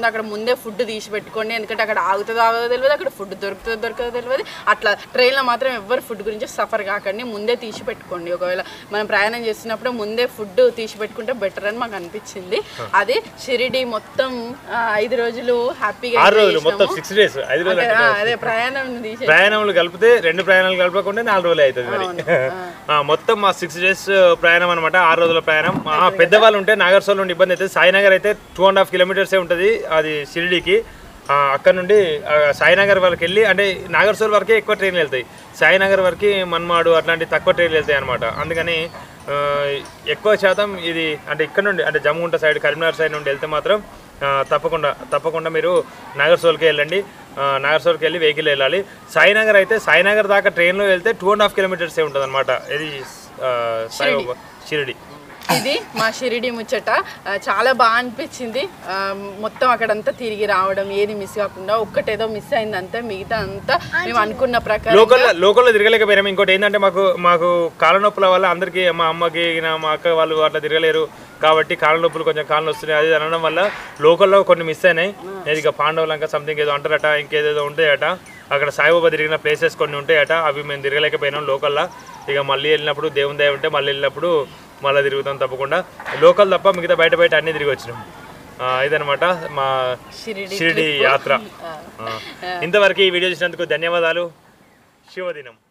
Speaker 2: ఉంటుందో అక్కడ ముందే ఫుడ్ తీసి పెట్టుకోండి ఎందుకంటే అక్కడ ఆగుతుందో ఆగదో తెలియదు అక్కడ ఫుడ్ దొరుకుతుందో దొరకదో తెలియదు అట్లా ట్రైన్లో మాత్రం ఎవ్వరు ఫుడ్ గురించి సఫర్ కాకండి ముందే తీసి పెట్టుకోండి ఒకవేళ మనం ప్రయాణం చేస్తున్నప్పుడు ముందే ఫుడ్ తీసి పెట్టుకుంటే బెటర్ అని మాకు అనిపించింది అది షిరిడి మొత్తం ఆ, ఐదు రోజులు హ్యాపీగా
Speaker 1: ఆరు రోజులు మొత్తం సిక్స్ డేస్ ఐదు రోజులు అంటే
Speaker 2: అదే ప్రయాణం తీసి
Speaker 1: ప్రయాణములు కలిపితే రెండు ప్రయాణాలు కలపకుండా నాలుగు రోజులు అవుతుంది మరి ఆ, మొత్తం మా సిక్స్ డేస్ ప్రయాణం అనమాట ఆరు రోజుల ప్రయాణం ఆ, పెద్దవాళ్ళు ఉంటే నాగర్సోల్ నుండి ఇబ్బంది అవుతుంది సాయినగర్ అయితే టూ అండ్ హాఫ్ కిలోమీటర్సే ఉంటుంది అది షిరిడీకి ఆ, అక్కడ నుండి ఆ, సాయినగర్ వరకు వెళ్ళి అంటే నాగర్సోల్ వరకే ఎక్కువ ట్రైన్లు వెళ్తాయి సాయినగర్ వరకు మన్మాడు అట్లాంటి తక్కువ ట్రైన్లు వెళ్తాయి అనమాట అందుకని ఆ, ఎక్కువ శాతం ఇది అంటే ఇక్కడ నుండి అంటే జమ్ముగుంట సైడ్ కరీంనగర్ సైడ్ నుండి వెళ్తే మాత్రం ఆ, తప్పకుండా తప్పకుండా మీరు నాగర్సోల్కి వెళ్ళండి ఆ, నాగర్సోల్కి వెళ్ళి వెహికల్ వెళ్ళాలి సాయినగర్ అయితే సాయినగర్ దాకా ట్రైన్లో వెళ్తే టూ అండ్ హాఫ్ కిలోమీటర్సే ఉంటుంది అనమాట ఇది ఆ, సాయిబాబా షిరిడి
Speaker 2: ఇది మా షిరిడి ముచ్చట ఆ, చాలా బాగా అనిపించింది ఆ, మొత్తం అక్కడంతా తిరిగి రావడం ఏది మిస్ కాకుండా ఒక్కటేదో మిస్ అయింది అంతే మిగతా అంతా మేము అనుకున్న ప్రకారం
Speaker 1: లోకల్ లోకల్లో తిరగలేకపోయినాం ఇంకోటి ఏంటంటే మాకు మాకు కాళ్ళ నొప్పుల వల్ల అందరికీ మా అమ్మకి నా మా అక్క వాళ్ళు అట్లా తిరగలేరు కాబట్టి కాళ్ళ నొప్పులు కొంచెం కాళ్ళు వస్తున్నాయి అది ఇది అనడం వల్ల లోకల్లో కొన్ని మిస్ అయినాయి ఏది ఇక పాండవులంక సంథింగ్ ఏదో అంటారట ఇంకేదేదో ఉంటాయట అక్కడ సాయిబాబా తిరిగిన ప్లేసెస్ కొన్ని ఉంటాయట అవి మేము తిరగలేకపోయినాం లోకల్లో ఇక మళ్ళీ వెళ్ళినప్పుడు దేవుని దయ ఉంటే మళ్ళీ వెళ్ళినప్పుడు మళ్ళీ తిరుగుతాం తప్పకుండా లోకల్ తప్ప మిగతా బయట బయట అన్నీ తిరిగి వచ్చినాం ఆ, ఇదనమాట మా
Speaker 2: షిరిడి
Speaker 1: షిరిడి యాత్ర ఆ. ఇంతవరకు ఈ వీడియో చూసినందుకు ధన్యవాదాలు శివదినం